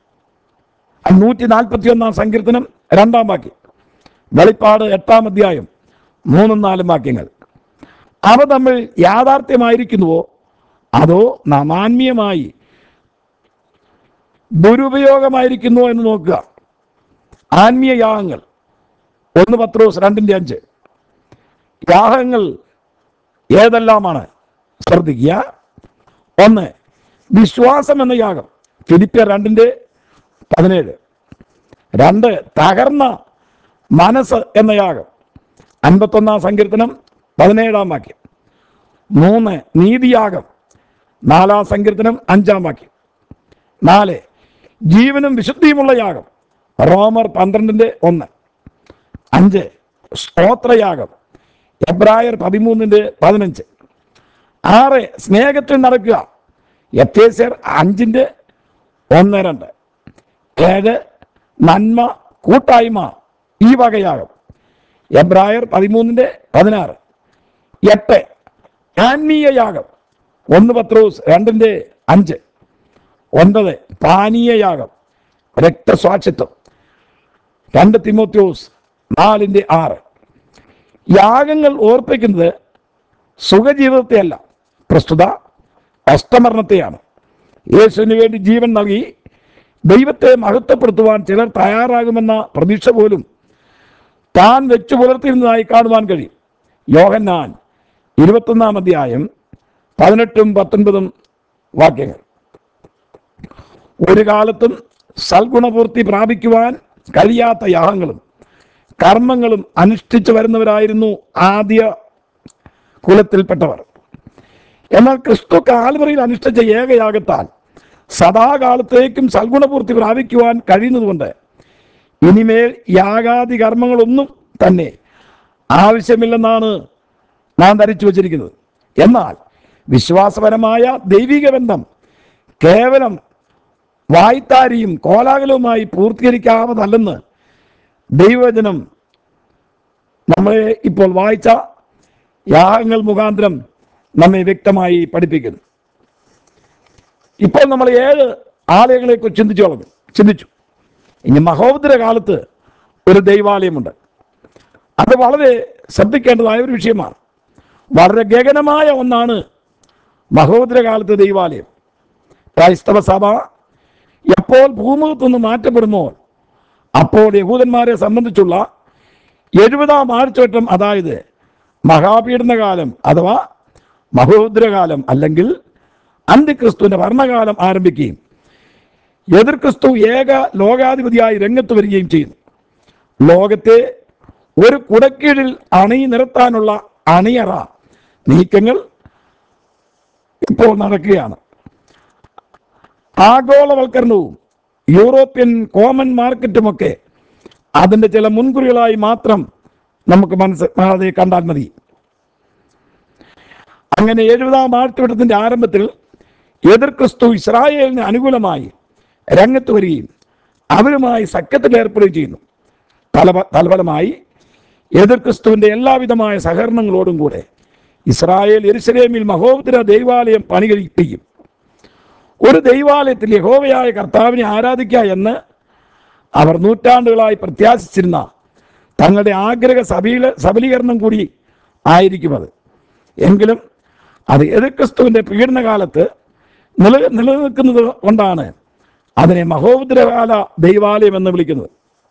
നൂറ്റി നാൽപ്പത്തി ഒന്നാം സങ്കീർത്തനം രണ്ടാം വാക്യം വെളിപ്പാട് എട്ടാം അധ്യായം മൂന്നും നാലും വാക്യങ്ങൾ അവ തമ്മിൽ യാഥാർത്ഥ്യമായിരിക്കുന്നുവോ അതോ നാം ആത്മീയമായി ദുരുപയോഗമായിരിക്കുന്നു എന്ന് നോക്കുക ആത്മീയ യാഗങ്ങൾ ഒന്ന് പത്രോസ് രണ്ടിൻ്റെ അഞ്ച് യാഗങ്ങൾ ഏതെല്ലാമാണ് ശ്രദ്ധിക്കുക ഒന്ന് വിശ്വാസം എന്ന യാഗം ഫിലിപ്പിയർ രണ്ടിൻ്റെ പതിനേഴ് രണ്ട് തകർന്ന മനസ്സ് എന്ന യാഗം അൻപത്തൊന്നാം സങ്കീർത്തനം പതിനേഴാം വാക്യം മൂന്ന് നീതിയാഗം നാലാം സങ്കീർത്തനം അഞ്ചാം വാക്യം നാല് ജീവനും വിശുദ്ധിയുമുള്ള യാഗം റോമർ പന്ത്രണ്ടിൻ്റെ ഒന്ന് അഞ്ച് സ്തോത്രയാഗം എബ്രായർ പതിമൂന്നിൻ്റെ പതിനഞ്ച് ആറ് സ്നേഹത്തിൽ നടക്കുക എഫേസ്യർ അഞ്ചിൻ്റെ ഒന്ന് രണ്ട് ഏഴ് നന്മ കൂട്ടായ്മ ഈ വകയാകും എബ്രായർ പതിമൂന്നിൻ്റെ പതിനാറ് എട്ട് ആത്മീയ യാഗം ഒന്ന് പത്രോസ് രണ്ടിൻ്റെ അഞ്ച് ഒൻപത് പാനീയ യാഗം രക്തസ്വാക്ഷിത്വം രണ്ട് തിമോത്യോസ് നാലിൻ്റെ ആറ് യാഗങ്ങൾ ഓർപ്പിക്കുന്നത് സുഖജീവിതത്തെയല്ല പ്രസ്തുത അഷ്ടമരണത്തെയാണ് യേശുവിന് വേണ്ടി ജീവൻ നൽകി ദൈവത്തെ മഹത്വപ്പെടുത്തുവാൻ ചിലർ തയ്യാറാകുമെന്ന പ്രതീക്ഷ പോലും താൻ വെച്ചു പുലർത്തിയിരുന്നതായി കാണുവാൻ കഴിയും യോഹന്നാൻ ഇരുപത്തൊന്നാം അധ്യായം പതിനെട്ടും പത്തൊൻപതും വാക്യങ്ങൾ ഒരു കാലത്തും സൽഗുണപൂർത്തി പ്രാപിക്കുവാൻ കഴിയാത്ത യാഗങ്ങളും കർമ്മങ്ങളും അനുഷ്ഠിച്ചു വരുന്നവരായിരുന്നു ആദ്യ കുലത്തിൽപ്പെട്ടവർ എന്നാൽ ക്രിസ്തു കാൽവറിയിൽ അനുഷ്ഠിച്ച ഏകയാഗത്താൽ സദാകാലത്തേക്കും സൽഗുണപൂർത്തി പ്രാപിക്കുവാൻ കഴിയുന്നതുകൊണ്ട് ഇനിമേൽ യാഗാദി കർമ്മങ്ങളൊന്നും തന്നെ ആവശ്യമില്ലെന്നാണ് നാം ധരിച്ചു വച്ചിരിക്കുന്നത് എന്നാൽ വിശ്വാസപരമായ ദൈവിക ബന്ധം കേവലം വായ്ത്താരിയും കോലാഹലവുമായി പൂർത്തീകരിക്കാവതല്ലെന്ന് ദൈവവചനം നമ്മളെ ഇപ്പോൾ വായിച്ച യാഗങ്ങൾ മുഖാന്തരം നമ്മെ വ്യക്തമായി പഠിപ്പിക്കുന്നു ഇപ്പോൾ നമ്മൾ ഏഴ് ആലയങ്ങളെ കുറിച്ച് ചിന്തിച്ചു കളഞ്ഞു ചിന്തിച്ചു ഇനി മഹോദര കാലത്ത് ഒരു ദൈവാലയമുണ്ട് അത് വളരെ ശ്രദ്ധിക്കേണ്ടതായ ഒരു വിഷയമാണ് വളരെ ഗഗനമായ ഒന്നാണ് മഹോദര കാലത്ത് ദൈവാലയം ക്രൈസ്തവ സഭ എപ്പോൾ ഭൂമുഖത്തു നിന്ന് മാറ്റപ്പെടുമോ അപ്പോൾ യഹൂദന്മാരെ സംബന്ധിച്ചുള്ള എഴുപതാം ആഴ്ചവട്ടം അതായത് മഹാപീഡനകാലം അഥവാ മഹോദ്രകാലം അല്ലെങ്കിൽ അന്ത്യക്രിസ്തുവിന്റെ ഭരണകാലം ആരംഭിക്കുകയും എതിർ ക്രിസ്തു ഏക ലോകാധിപതിയായി രംഗത്ത് വരികയും ചെയ്യുന്നു ലോകത്തെ ഒരു കുടക്കീഴിൽ അണി നിരത്താനുള്ള അണിയറ നീക്കങ്ങൾ ഇപ്പോൾ നടക്കുകയാണ് ആഗോളവൽക്കരണവും യൂറോപ്യൻ കോമൺ മാർക്കറ്റുമൊക്കെ അതിൻ്റെ ചില മുൻകുറികളായി മാത്രം നമുക്ക് മനസ്സിലാതെ കണ്ടാൽ മതി അങ്ങനെ എഴുപതാം ആഴ്ചവട്ടത്തിൻ്റെ ആരംഭത്തിൽ എതിർ ക്രിസ്തു ഇസ്രായേലിന് അനുകൂലമായി രംഗത്ത് വരികയും അവരുമായി സഖ്യത്തിൽ ഏർപ്പെടുകയും ചെയ്യുന്നു തല തലഫലമായി എതിർ ക്രിസ്തുവിൻ്റെ എല്ലാവിധമായ സഹകരണങ്ങളോടും കൂടെ ഇസ്രായേൽ എരുസലേമിൽ മഹോദര ദൈവാലയം പണി കഴിപ്പിക്കും ഒരു ദൈവാലയത്തിൽ യഹോവയായ കർത്താവിനെ ആരാധിക്കുക എന്ന് അവർ നൂറ്റാണ്ടുകളായി പ്രത്യാശിച്ചിരുന്ന തങ്ങളുടെ ആഗ്രഹ സബീല സബലീകരണം കൂടി ആയിരിക്കും അത് എങ്കിലും അത് എതിർക്രിസ്തുവിൻ്റെ പീഡനകാലത്ത് നില നിലനിൽക്കുന്നത് കൊണ്ടാണ് അതിനെ മഹോദരകാല ദൈവാലയം എന്ന് വിളിക്കുന്നത്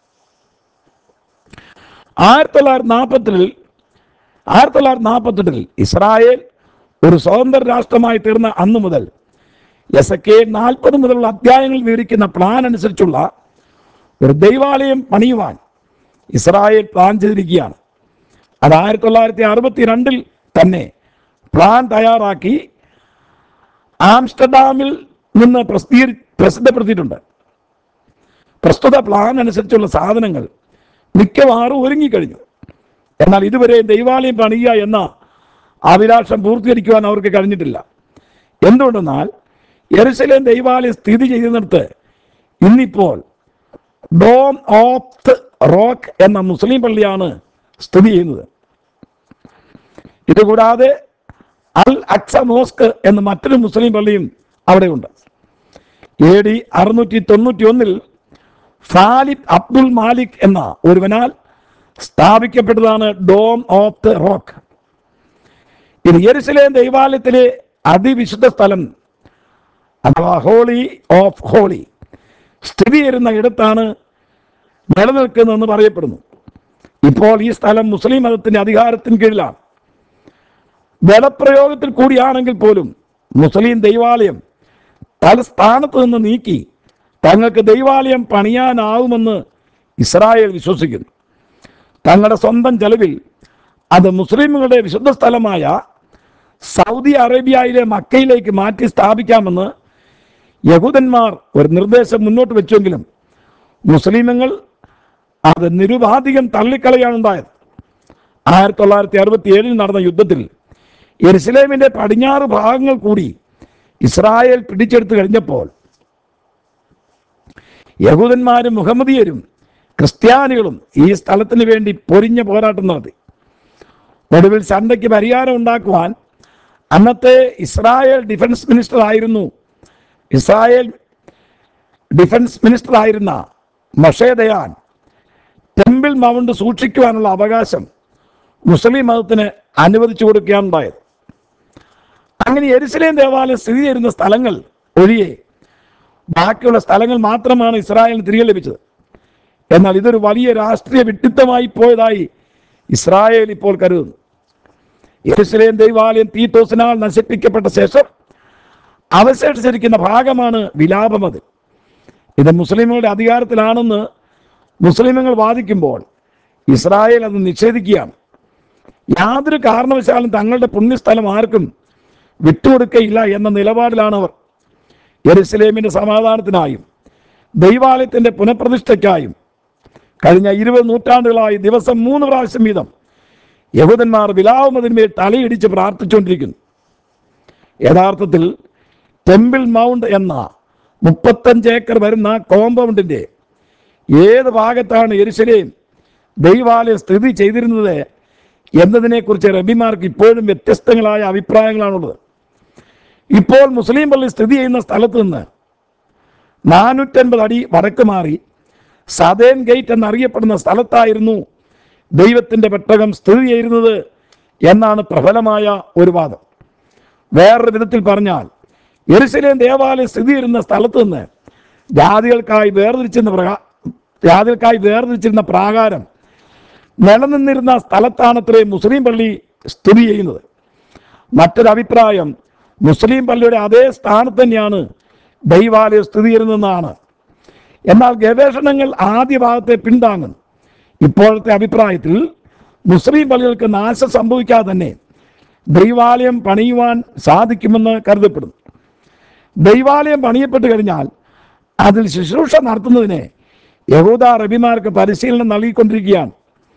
ആയിരത്തി തൊള്ളായിരത്തി നാൽപ്പത്തില് ആയിരത്തി തൊള്ളായിരത്തി നാൽപ്പത്തെട്ടിൽ ഇസ്രായേൽ ഒരു സ്വതന്ത്ര രാഷ്ട്രമായി തീർന്ന അന്നു മുതൽ എസ് കെ നാൽപ്പത് മുതലുള്ള അധ്യായങ്ങൾ വിവരിക്കുന്ന പ്ലാൻ അനുസരിച്ചുള്ള ഒരു ദൈവാലയം പണിയുവാൻ ഇസ്രായേൽ പ്ലാൻ ചെയ്തിരിക്കുകയാണ് അത് ആയിരത്തി തൊള്ളായിരത്തി അറുപത്തി രണ്ടിൽ തന്നെ പ്ലാൻ തയ്യാറാക്കി ആംസ്റ്റർഡാമിൽ നിന്ന് പ്രസിദ്ധീ പ്രസിദ്ധപ്പെടുത്തിയിട്ടുണ്ട് പ്രസ്തുത പ്ലാൻ അനുസരിച്ചുള്ള സാധനങ്ങൾ മിക്കവാറും ഒരുങ്ങിക്കഴിഞ്ഞു എന്നാൽ ഇതുവരെ ദൈവാലയം പണിയുക എന്ന അഭിലാഷം പൂർത്തീകരിക്കുവാൻ അവർക്ക് കഴിഞ്ഞിട്ടില്ല എന്തുകൊണ്ടെന്നാൽ യെരുസലേം ദൈവാലയം സ്ഥിതി ചെയ്യുന്നിടത്ത് ഇന്നിപ്പോൾ ഡോം ഓഫ് റോക്ക് എന്ന മുസ്ലിം പള്ളിയാണ് സ്ഥിതി ചെയ്യുന്നത് ഇതുകൂടാതെ അൽ അക്സ മോസ്ക് എന്ന മറ്റൊരു മുസ്ലിം പള്ളിയും അവിടെയുണ്ട് എ ഡി അറുന്നൂറ്റി തൊണ്ണൂറ്റി ഒന്നിൽ ഫാലിദ് അബ്ദുൽ മാലിക് എന്ന ഒരുവനാൽ സ്ഥാപിക്കപ്പെട്ടതാണ് ഡോം ഓഫ് ദ റോക്ക് ഇത് യെരുസലേം ദൈവാലയത്തിലെ അതിവിശുദ്ധ സ്ഥലം അഥവാ ഹോളി ഓഫ് ഹോളി സ്ഥിതി ചെയ്യുന്ന ഇടത്താണ് നിലനിൽക്കുന്നതെന്ന് പറയപ്പെടുന്നു ഇപ്പോൾ ഈ സ്ഥലം മുസ്ലിം മതത്തിന്റെ അധികാരത്തിന് കീഴിലാണ് ബലപ്രയോഗത്തിൽ കൂടിയാണെങ്കിൽ പോലും മുസ്ലിം ദൈവാലയം തലസ്ഥാനത്ത് നിന്ന് നീക്കി തങ്ങൾക്ക് ദൈവാലയം പണിയാനാവുമെന്ന് ഇസ്രായേൽ വിശ്വസിക്കുന്നു തങ്ങളുടെ സ്വന്തം ചെലവിൽ അത് മുസ്ലിമുകളുടെ വിശുദ്ധ സ്ഥലമായ സൗദി അറേബ്യയിലെ മക്കയിലേക്ക് മാറ്റി സ്ഥാപിക്കാമെന്ന് യഹൂദന്മാർ ഒരു നിർദ്ദേശം മുന്നോട്ട് വെച്ചെങ്കിലും മുസ്ലിമുകൾ അത് നിരുപാധികം തള്ളിക്കളയാണ് ഉണ്ടായത് ആയിരത്തി തൊള്ളായിരത്തി അറുപത്തി ഏഴിൽ നടന്ന യുദ്ധത്തിൽ യെരുസലേമിന്റെ പടിഞ്ഞാറ് ഭാഗങ്ങൾ കൂടി ഇസ്രായേൽ പിടിച്ചെടുത്തു കഴിഞ്ഞപ്പോൾ യഹൂദന്മാരും മുഹമ്മദിയരും ക്രിസ്ത്യാനികളും ഈ സ്ഥലത്തിന് വേണ്ടി പൊരിഞ്ഞ പോരാട്ടം നടത്തി ഒടുവിൽ സണ്ടയ്ക്ക് പരിഹാരം ഉണ്ടാക്കുവാൻ അന്നത്തെ ഇസ്രായേൽ ഡിഫൻസ് മിനിസ്റ്റർ ആയിരുന്നു ഇസ്രായേൽ ഡിഫൻസ് മിനിസ്റ്റർ ആയിരുന്ന മഷേ ദയാൻ ടെമ്പിൾ മൗണ്ട് സൂക്ഷിക്കുവാനുള്ള അവകാശം മുസ്ലിം മതത്തിന് അനുവദിച്ചു കൊടുക്കുകയാണ് ഉണ്ടായത് അങ്ങനെ എരുസലേം ദേവാലയം സ്ഥിതി ചെയ്യുന്ന സ്ഥലങ്ങൾ ഒഴികെ ബാക്കിയുള്ള സ്ഥലങ്ങൾ മാത്രമാണ് ഇസ്രായേലിന് തിരികെ ലഭിച്ചത് എന്നാൽ ഇതൊരു വലിയ രാഷ്ട്രീയ വിഡിത്തമായി പോയതായി ഇസ്രായേൽ ഇപ്പോൾ കരുതുന്നു യെരുസലേം ദൈവാലയം തീത്തോസിനാൽ നശിപ്പിക്കപ്പെട്ട ശേഷം അവശേഷിച്ചിരിക്കുന്ന ഭാഗമാണ് വിലാപമത് ഇത് മുസ്ലിമുകളുടെ അധികാരത്തിലാണെന്ന് മുസ്ലിമുകൾ വാദിക്കുമ്പോൾ ഇസ്രായേൽ അത് നിഷേധിക്കുകയാണ് യാതൊരു കാരണവശാലും തങ്ങളുടെ പുണ്യസ്ഥലം ആർക്കും വിട്ടുകൊടുക്കയില്ല എന്ന നിലപാടിലാണ് അവർ യെരുസലേമിന്റെ സമാധാനത്തിനായും ദൈവാലയത്തിന്റെ പുനഃപ്രതിഷ്ഠയ്ക്കായും കഴിഞ്ഞ ഇരുപത് നൂറ്റാണ്ടുകളായി ദിവസം മൂന്ന് പ്രാവശ്യം വീതം യഹൂദന്മാർ വിലാവുന്നതിന്മേൽ തലയിടിച്ച് പ്രാർത്ഥിച്ചുകൊണ്ടിരിക്കുന്നു യഥാർത്ഥത്തിൽ ടെമ്പിൾ മൗണ്ട് എന്ന മുപ്പത്തഞ്ച് ഏക്കർ വരുന്ന കോമ്പൗണ്ടിന്റെ ഏത് ഭാഗത്താണ് യെരുശലേം ദൈവാലയം സ്ഥിതി ചെയ്തിരുന്നത് എന്നതിനെക്കുറിച്ച് റബിമാർക്ക് ഇപ്പോഴും വ്യത്യസ്തങ്ങളായ അഭിപ്രായങ്ങളാണുള്ളത് ഇപ്പോൾ മുസ്ലിം പള്ളി സ്ഥിതി ചെയ്യുന്ന സ്ഥലത്ത് നിന്ന് നാനൂറ്റൻപത് അടി വടക്ക് മാറി സദേൻ ഗേറ്റ് എന്നറിയപ്പെടുന്ന സ്ഥലത്തായിരുന്നു ദൈവത്തിന്റെ പെട്ടകം സ്ഥിതി ചെയ്യുന്നത് എന്നാണ് പ്രബലമായ ഒരു വാദം വേറൊരു വിധത്തിൽ പറഞ്ഞാൽ യെരുസലേം ദേവാലയം സ്ഥിതി ചെയ്യുന്ന സ്ഥലത്ത് നിന്ന് ജാതികൾക്കായി വേർതിരിച്ചിരുന്ന പ്രകാ ജാതികൾക്കായി വേർതിരിച്ചിരുന്ന പ്രാകാരം നിലനിന്നിരുന്ന സ്ഥലത്താണത്രേ മുസ്ലിം പള്ളി സ്ഥിതി ചെയ്യുന്നത് മറ്റൊരു അഭിപ്രായം മുസ്ലിം പള്ളിയുടെ അതേ സ്ഥാനത്ത് തന്നെയാണ് ദൈവാലയം സ്ഥിതി ചെയ്യുന്നതെന്നാണ് എന്നാൽ ഗവേഷണങ്ങൾ ആദ്യ ഭാഗത്തെ പിന്താങ്ങുന്നു ഇപ്പോഴത്തെ അഭിപ്രായത്തിൽ മുസ്ലിം പള്ളികൾക്ക് നാശം സംഭവിക്കാതെ തന്നെ ദൈവാലയം പണിയുവാൻ സാധിക്കുമെന്ന് കരുതപ്പെടുന്നു ദൈവാലയം പണിയപ്പെട്ട് കഴിഞ്ഞാൽ അതിൽ ശുശ്രൂഷ നടത്തുന്നതിന് യഹൂദ റബിമാർക്ക് പരിശീലനം നൽകിക്കൊണ്ടിരിക്കുകയാണ്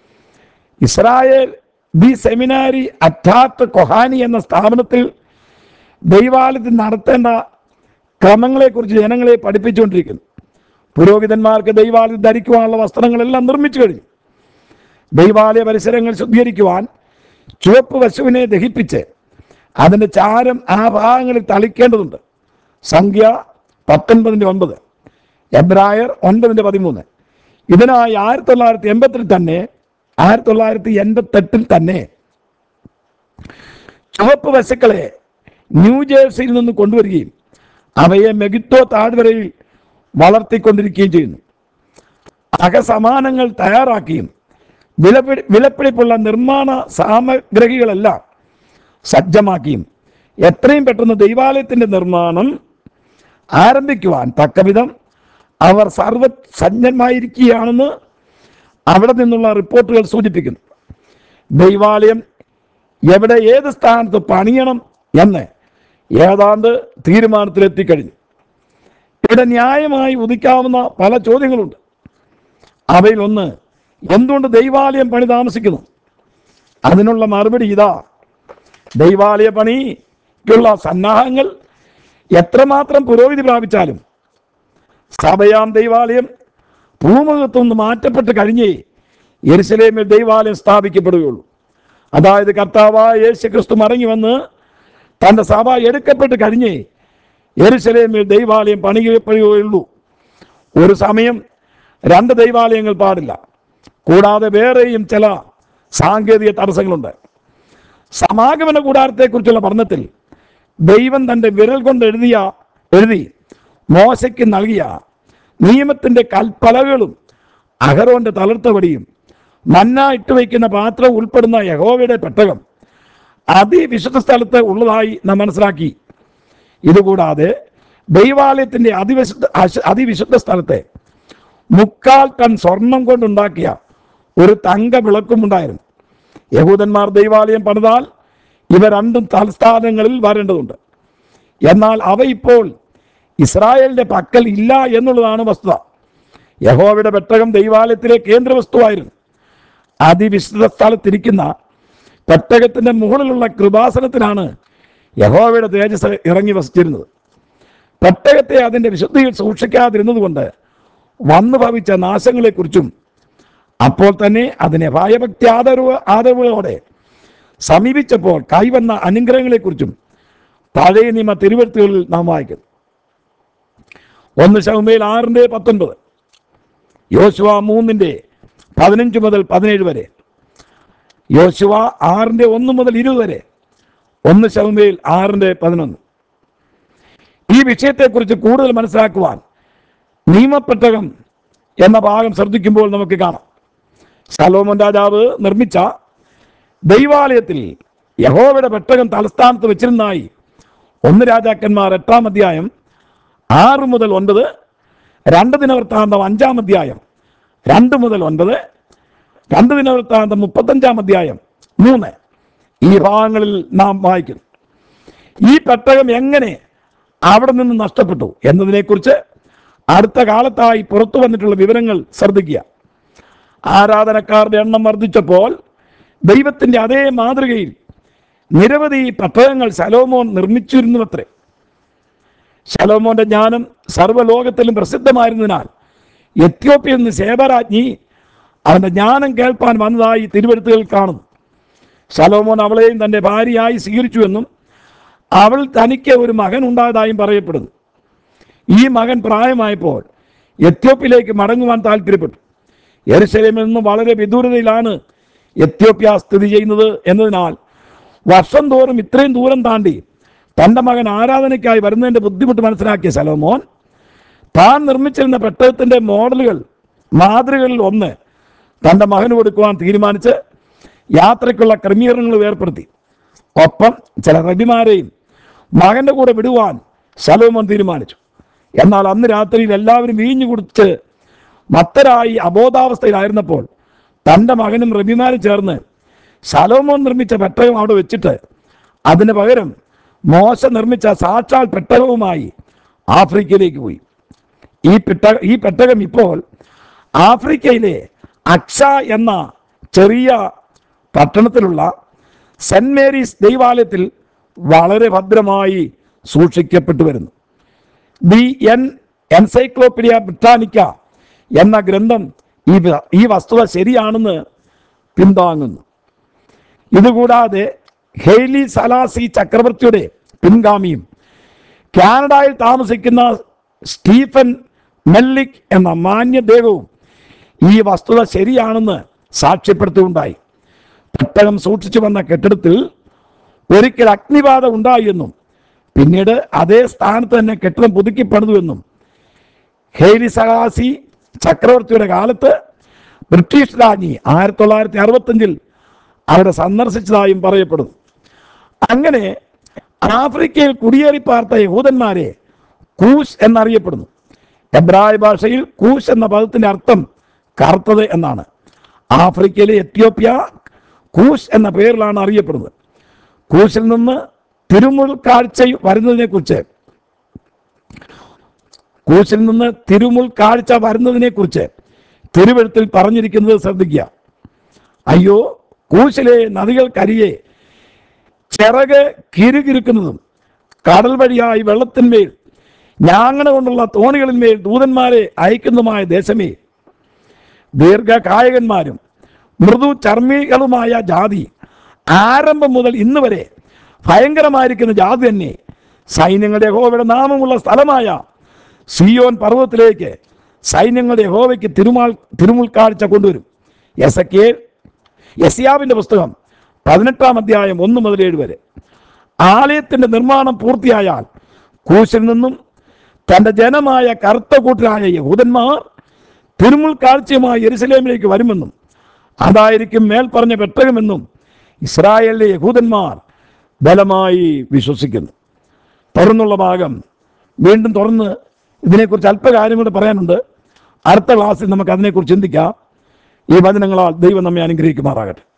ഇസ്രായേൽ ദി സെമിനാരി അറ്റാത്ത് കൊഹാനി എന്ന സ്ഥാപനത്തിൽ ദൈവാലയത്തിൽ നടത്തേണ്ട ക്രമങ്ങളെക്കുറിച്ച് ജനങ്ങളെ പഠിപ്പിച്ചുകൊണ്ടിരിക്കുന്നു പുരോഹിതന്മാർക്ക് ദൈവാലയം ധരിക്കുവാനുള്ള വസ്ത്രങ്ങളെല്ലാം നിർമ്മിച്ചു കഴിഞ്ഞു ദൈവാലയ പരിസരങ്ങൾ ശുദ്ധീകരിക്കുവാൻ ചുവപ്പ് പശുവിനെ ദഹിപ്പിച്ച് അതിൻ്റെ ചാരം ആ ഭാഗങ്ങളിൽ തളിക്കേണ്ടതുണ്ട് സംഖ്യ പത്തൊൻപതിൻ്റെ ഒൻപത് എബ്രായർ ഒൻപതിൻ്റെ പതിമൂന്ന് ഇതിനായി ആയിരത്തി തൊള്ളായിരത്തി എൺപത്തിൽ തന്നെ ആയിരത്തി തൊള്ളായിരത്തി എൺപത്തെട്ടിൽ തന്നെ ചുവപ്പ് പശുക്കളെ ന്യൂജേഴ്സിയിൽ നിന്ന് കൊണ്ടുവരികയും അവയെ മെഗിത്തോ താഴ്വരയിൽ വളർത്തിക്കൊണ്ടിരിക്കുകയും ചെയ്യുന്നു അകസമാനങ്ങൾ തയ്യാറാക്കിയും വിലപിടി വിലപിടിപ്പുള്ള നിർമ്മാണ സാമഗ്രികളെല്ലാം സജ്ജമാക്കിയും എത്രയും പെട്ടെന്ന് ദൈവാലയത്തിന്റെ നിർമ്മാണം ആരംഭിക്കുവാൻ തക്കവിധം അവർ സർവസജ്ജന്മായിരിക്കുകയാണെന്ന് അവിടെ നിന്നുള്ള റിപ്പോർട്ടുകൾ സൂചിപ്പിക്കുന്നു ദൈവാലയം എവിടെ ഏത് സ്ഥാനത്ത് പണിയണം എന്ന് ഏതാണ്ട് തീരുമാനത്തിലെത്തിക്കഴിഞ്ഞു ഇവിടെ ന്യായമായി ഉദിക്കാവുന്ന പല ചോദ്യങ്ങളുണ്ട് അവയിൽ ഒന്ന് എന്തുകൊണ്ട് ദൈവാലയം പണി താമസിക്കുന്നു അതിനുള്ള മറുപടി ഇതാ ദൈവാലയ പണിക്കുള്ള സന്നാഹങ്ങൾ എത്രമാത്രം പുരോഗതി പ്രാപിച്ചാലും സഭയാം ദൈവാലയം ഭൂമുഖത്തു നിന്ന് മാറ്റപ്പെട്ട് കഴിഞ്ഞേ യെരുസലേമിൽ ദൈവാലയം സ്ഥാപിക്കപ്പെടുകയുള്ളൂ അതായത് കർത്താവായ യേശു ക്രിസ്തു മടങ്ങി വന്ന് തൻ്റെ സഭ എടുക്കപ്പെട്ട് കഴിഞ്ഞേ യെരുസലേമിൽ ദൈവാലയം പണിയപ്പെടുകയുള്ളൂ ഒരു സമയം രണ്ട് ദൈവാലയങ്ങൾ പാടില്ല കൂടാതെ വേറെയും ചില സാങ്കേതിക തടസ്സങ്ങളുണ്ട് സമാഗമന കൂടാരത്തെക്കുറിച്ചുള്ള പഠനത്തിൽ ദൈവം തൻ്റെ വിരൽ കൊണ്ട് എഴുതിയ എഴുതി മോശയ്ക്ക് നൽകിയ നിയമത്തിന്റെ കൽപ്പലകളും അഹരോന്റെ തളർത്തവടിയും മന്ന ഇട്ട് വയ്ക്കുന്ന പാത്രം ഉൾപ്പെടുന്ന യഹോവയുടെ പെട്ടകം അതിവിശുദ്ധ സ്ഥലത്ത് ഉള്ളതായി നാം മനസ്സിലാക്കി ഇതുകൂടാതെ ദൈവാലയത്തിന്റെ അതിവിശുദ്ധ അശ- അതിവിശുദ്ധ സ്ഥലത്തെ മുക്കാൽ ടൺ സ്വർണം കൊണ്ടുണ്ടാക്കിയ ഒരു തങ്ക വിളക്കും ഉണ്ടായിരുന്നു യഹൂദന്മാർ ദൈവാലയം പണിതാൽ ഇവ രണ്ടും തലസ്ഥാനങ്ങളിൽ വരേണ്ടതുണ്ട് എന്നാൽ അവ ഇപ്പോൾ ഇസ്രായേലിന്റെ പക്കൽ ഇല്ല എന്നുള്ളതാണ് വസ്തുത യഹോവയുടെ പെട്ടകം ദൈവാലയത്തിലെ കേന്ദ്ര വസ്തുവായിരുന്നു അതിവിശുദ്ധ സ്ഥലത്തിരിക്കുന്ന പെട്ടകത്തിന്റെ മുകളിലുള്ള കൃപാസനത്തിനാണ് യഹോവയുടെ തേജസ് ഇറങ്ങി വസിച്ചിരുന്നത് പെട്ടകത്തെ അതിന്റെ വിശുദ്ധിയിൽ സൂക്ഷിക്കാതിരുന്നതുകൊണ്ട് വന്നു ഭവിച്ച നാശങ്ങളെക്കുറിച്ചും അപ്പോൾ തന്നെ അതിനെ ഭയഭക്തി ആദരവ് ആദരവുകളോടെ സമീപിച്ചപ്പോൾ കൈവന്ന അനുഗ്രഹങ്ങളെക്കുറിച്ചും പഴയ നിയമ തിരുവഴുത്തുകളിൽ നാം വായിക്കുന്നു ഒന്ന് ശവമേൽ ആറിന്റെ പത്തൊൻപത് യോശുവ മൂന്നിന്റെ പതിനഞ്ച് മുതൽ പതിനേഴ് വരെ യോശുവ ആറിന്റെ ഒന്ന് മുതൽ ഇരുപത് വരെ ഒന്ന് ശവമേൽ ആറിന്റെ പതിനൊന്ന് ഈ വിഷയത്തെക്കുറിച്ച് കൂടുതൽ മനസ്സിലാക്കുവാൻ നിയമപ്പെട്ടകം എന്ന ഭാഗം ശ്രദ്ധിക്കുമ്പോൾ നമുക്ക് കാണാം ശലോമോൻ രാജാവ് നിർമ്മിച്ച ദൈവാലയത്തിൽ യഹോവയുടെ പെട്ടകം തലസ്ഥാനത്ത് വെച്ചിരുന്നായി ഒന്ന് രാജാക്കന്മാർ എട്ടാം അധ്യായം ആറ് മുതൽ ഒൻപത് രണ്ട് ദിനവൃത്താന്തം അഞ്ചാം അധ്യായം രണ്ട് മുതൽ ഒൻപത് രണ്ട് ദിനവൃത്താന്തം മുപ്പത്തഞ്ചാം അധ്യായം മൂന്ന് ഈ ഭാഗങ്ങളിൽ നാം വായിക്കുന്നു ഈ പെട്ടകം എങ്ങനെ അവിടെ നിന്ന് നഷ്ടപ്പെട്ടു എന്നതിനെക്കുറിച്ച് അടുത്ത കാലത്തായി പുറത്തു വന്നിട്ടുള്ള വിവരങ്ങൾ ശ്രദ്ധിക്കുക ആരാധനക്കാരുടെ എണ്ണം വർദ്ധിച്ചപ്പോൾ ദൈവത്തിന്റെ അതേ മാതൃകയിൽ നിരവധി പെട്ടകങ്ങൾ ശലോമോൻ നിർമ്മിച്ചിരുന്നുവത്രേ ശലോമോന്റെ ജ്ഞാനം സർവ്വലോകത്തിലും പ്രസിദ്ധമായിരുന്നതിനാൽ എത്യോപ്യയിൽ നിന്ന് ശേബരാജ്ഞി അവന്റെ ജ്ഞാനം കേൾപ്പാൻ വന്നതായി തിരുവഴുത്തുകൾ കാണുന്നു ശലോമോൻ അവളെയും തന്റെ ഭാര്യയായി സ്വീകരിച്ചുവെന്നും അവൾ തനിക്ക് ഒരു മകൻ ഉണ്ടായതായും പറയപ്പെടുന്നു ഈ മകൻ പ്രായമായപ്പോൾ എത്യോപ്യയിലേക്ക് മടങ്ങുവാൻ താല്പര്യപ്പെട്ടു യെരുശലേമിൽ നിന്ന് വളരെ വിദൂരതയിലാണ് എത്യോപ്യ സ്ഥിതി ചെയ്യുന്നത് എന്നതിനാൽ വർഷം തോറും ഇത്രയും ദൂരം താണ്ടി തൻ്റെ മകൻ ആരാധനയ്ക്കായി വരുന്നതിൻ്റെ ബുദ്ധിമുട്ട് മനസ്സിലാക്കിയ ശലോമോൻ താൻ നിർമ്മിച്ചിരുന്ന പെട്ടകത്തിൻ്റെ മോഡലുകൾ മാതൃകകളിൽ ഒന്ന് തൻ്റെ മകന് കൊടുക്കുവാൻ തീരുമാനിച്ച് യാത്രയ്ക്കുള്ള ക്രമീകരണങ്ങൾ ഏർപ്പെടുത്തി ഒപ്പം ചില റബിമാരെയും മകന്റെ കൂടെ വിടുവാൻ ശലോമോൻ തീരുമാനിച്ചു എന്നാൽ അന്ന് രാത്രിയിൽ എല്ലാവരും വീഞ്ഞു കുടിച്ച് മത്തരായി അബോധാവസ്ഥയിലായിരുന്നപ്പോൾ തൻ്റെ മകനും റബിമാരും ചേർന്ന് ശലോമോൻ നിർമ്മിച്ച പെട്ടകം അവിടെ വെച്ചിട്ട് അതിന് പകരം മോശ നിർമ്മിച്ച സാക്ഷാൽ പെട്ടകവുമായി ആഫ്രിക്കയിലേക്ക് പോയി ഈ പെട്ട ഈ പെട്ടകം ഇപ്പോൾ ആഫ്രിക്കയിലെ അക്ഷ എന്ന ചെറിയ പട്ടണത്തിലുള്ള സെന്റ് മേരീസ് ദൈവാലയത്തിൽ വളരെ ഭദ്രമായി സൂക്ഷിക്കപ്പെട്ടു വരുന്നു ദി എൻ എൻസൈക്ലോപീഡിയ ബ്രിട്ടാനിക്ക എന്ന ഗ്രന്ഥം ഈ വ- ഈ വസ്തുത ശരിയാണെന്ന് പിന്താങ്ങുന്നു ഇതുകൂടാതെ ഹെയ്ലി സലാസി ചക്രവർത്തിയുടെ പിൻഗാമിയും കാനഡയിൽ താമസിക്കുന്ന സ്റ്റീഫൻ മെല്ലിക് എന്ന മാന്യദേവവും ഈ വസ്തുത ശരിയാണെന്ന് സാക്ഷ്യപ്പെടുത്തുകയുണ്ടായി പെട്ടകം സൂക്ഷിച്ചു വന്ന കെട്ടിടത്തിൽ ഒരിക്കൽ അഗ്നിബാധ ഉണ്ടായി എന്നും പിന്നീട് അതേ സ്ഥാനത്ത് തന്നെ കെട്ടിടം പുതുക്കി പണിതുവെന്നും ഹെയ്ലി സലാസി ചക്രവർത്തിയുടെ കാലത്ത് ബ്രിട്ടീഷ് രാജ്ഞി ആയിരത്തി തൊള്ളായിരത്തി അറുപത്തഞ്ചിൽ അവിടെ സന്ദർശിച്ചതായും പറയപ്പെടുന്നു അങ്ങനെ ആഫ്രിക്കയിൽ കുടിയേറി പാർത്ത യഹൂദന്മാരെ കൂശ് എന്നറിയപ്പെടുന്നു എബ്രായ ഭാഷയിൽ കൂശ് എന്ന പദത്തിന്റെ അർത്ഥം കറുത്തത് എന്നാണ് ആഫ്രിക്കയിലെ എത്യോപ്യ കൂശ് എന്ന പേരിലാണ് അറിയപ്പെടുന്നത് കൂശിൽ നിന്ന് തിരുമുൾ കാഴ്ച വരുന്നതിനെ കുറിച്ച് കൂശിൽ നിന്ന് തിരുമുൾ കാഴ്ച വരുന്നതിനെ കുറിച്ച് തിരുവഴുത്തിൽ പറഞ്ഞിരിക്കുന്നത് ശ്രദ്ധിക്കുക അയ്യോ കൂശിലെ നദികൾക്കരിയെ ചിറക് കിരുകിരുക്കുന്നതും കടൽ വഴിയായി വെള്ളത്തിന്മേൽ ഞാങ്ങണ കൊണ്ടുള്ള തോണികളിന്മേൽ ദൂതന്മാരെ അയക്കുന്നതുമായ ദേശമേ ദീർഘകായകന്മാരും മൃദു ചർമ്മികളുമായ ജാതി ആരംഭം മുതൽ ഇന്ന് വരെ ഭയങ്കരമായിരിക്കുന്ന ജാതി തന്നെ സൈന്യങ്ങളുടെ യഹോവയുടെ നാമമുള്ള സ്ഥലമായ സിയോൻ പർവ്വതത്തിലേക്ക് സൈന്യങ്ങളുടെ യഹോവയ്ക്ക് തിരുമാൾ തിരുമുൾക്കാഴ്ച കൊണ്ടുവരും എസക്കേൽ യസിയാവിന്റെ പുസ്തകം പതിനെട്ടാം അധ്യായം ഒന്ന് മുതൽ ഏഴ് വരെ ആലയത്തിന്റെ നിർമ്മാണം പൂർത്തിയായാൽ കൂശിൽ നിന്നും തൻ്റെ ജനമായ കറുത്ത കൂട്ടരായ യഹൂദന്മാർ തിരുമുൾ കാഴ്ചയുമായി യെരുസലേമിലേക്ക് വരുമെന്നും അതായിരിക്കും മേൽപ്പറഞ്ഞ പെട്ടകമെന്നും ഇസ്രായേലിലെ യഹൂദന്മാർ ബലമായി വിശ്വസിക്കുന്നു തുറന്നുള്ള ഭാഗം വീണ്ടും തുറന്ന് ഇതിനെക്കുറിച്ച് അല്പകാര്യം കൂടെ പറയാനുണ്ട് അടുത്ത ക്ലാസ്സിൽ നമുക്ക് അതിനെക്കുറിച്ച് ചിന്തിക്കാം ഈ വചനങ്ങളാൽ ദൈവം നമ്മെ അനുഗ്രഹിക്കുമാറാകട്ടെ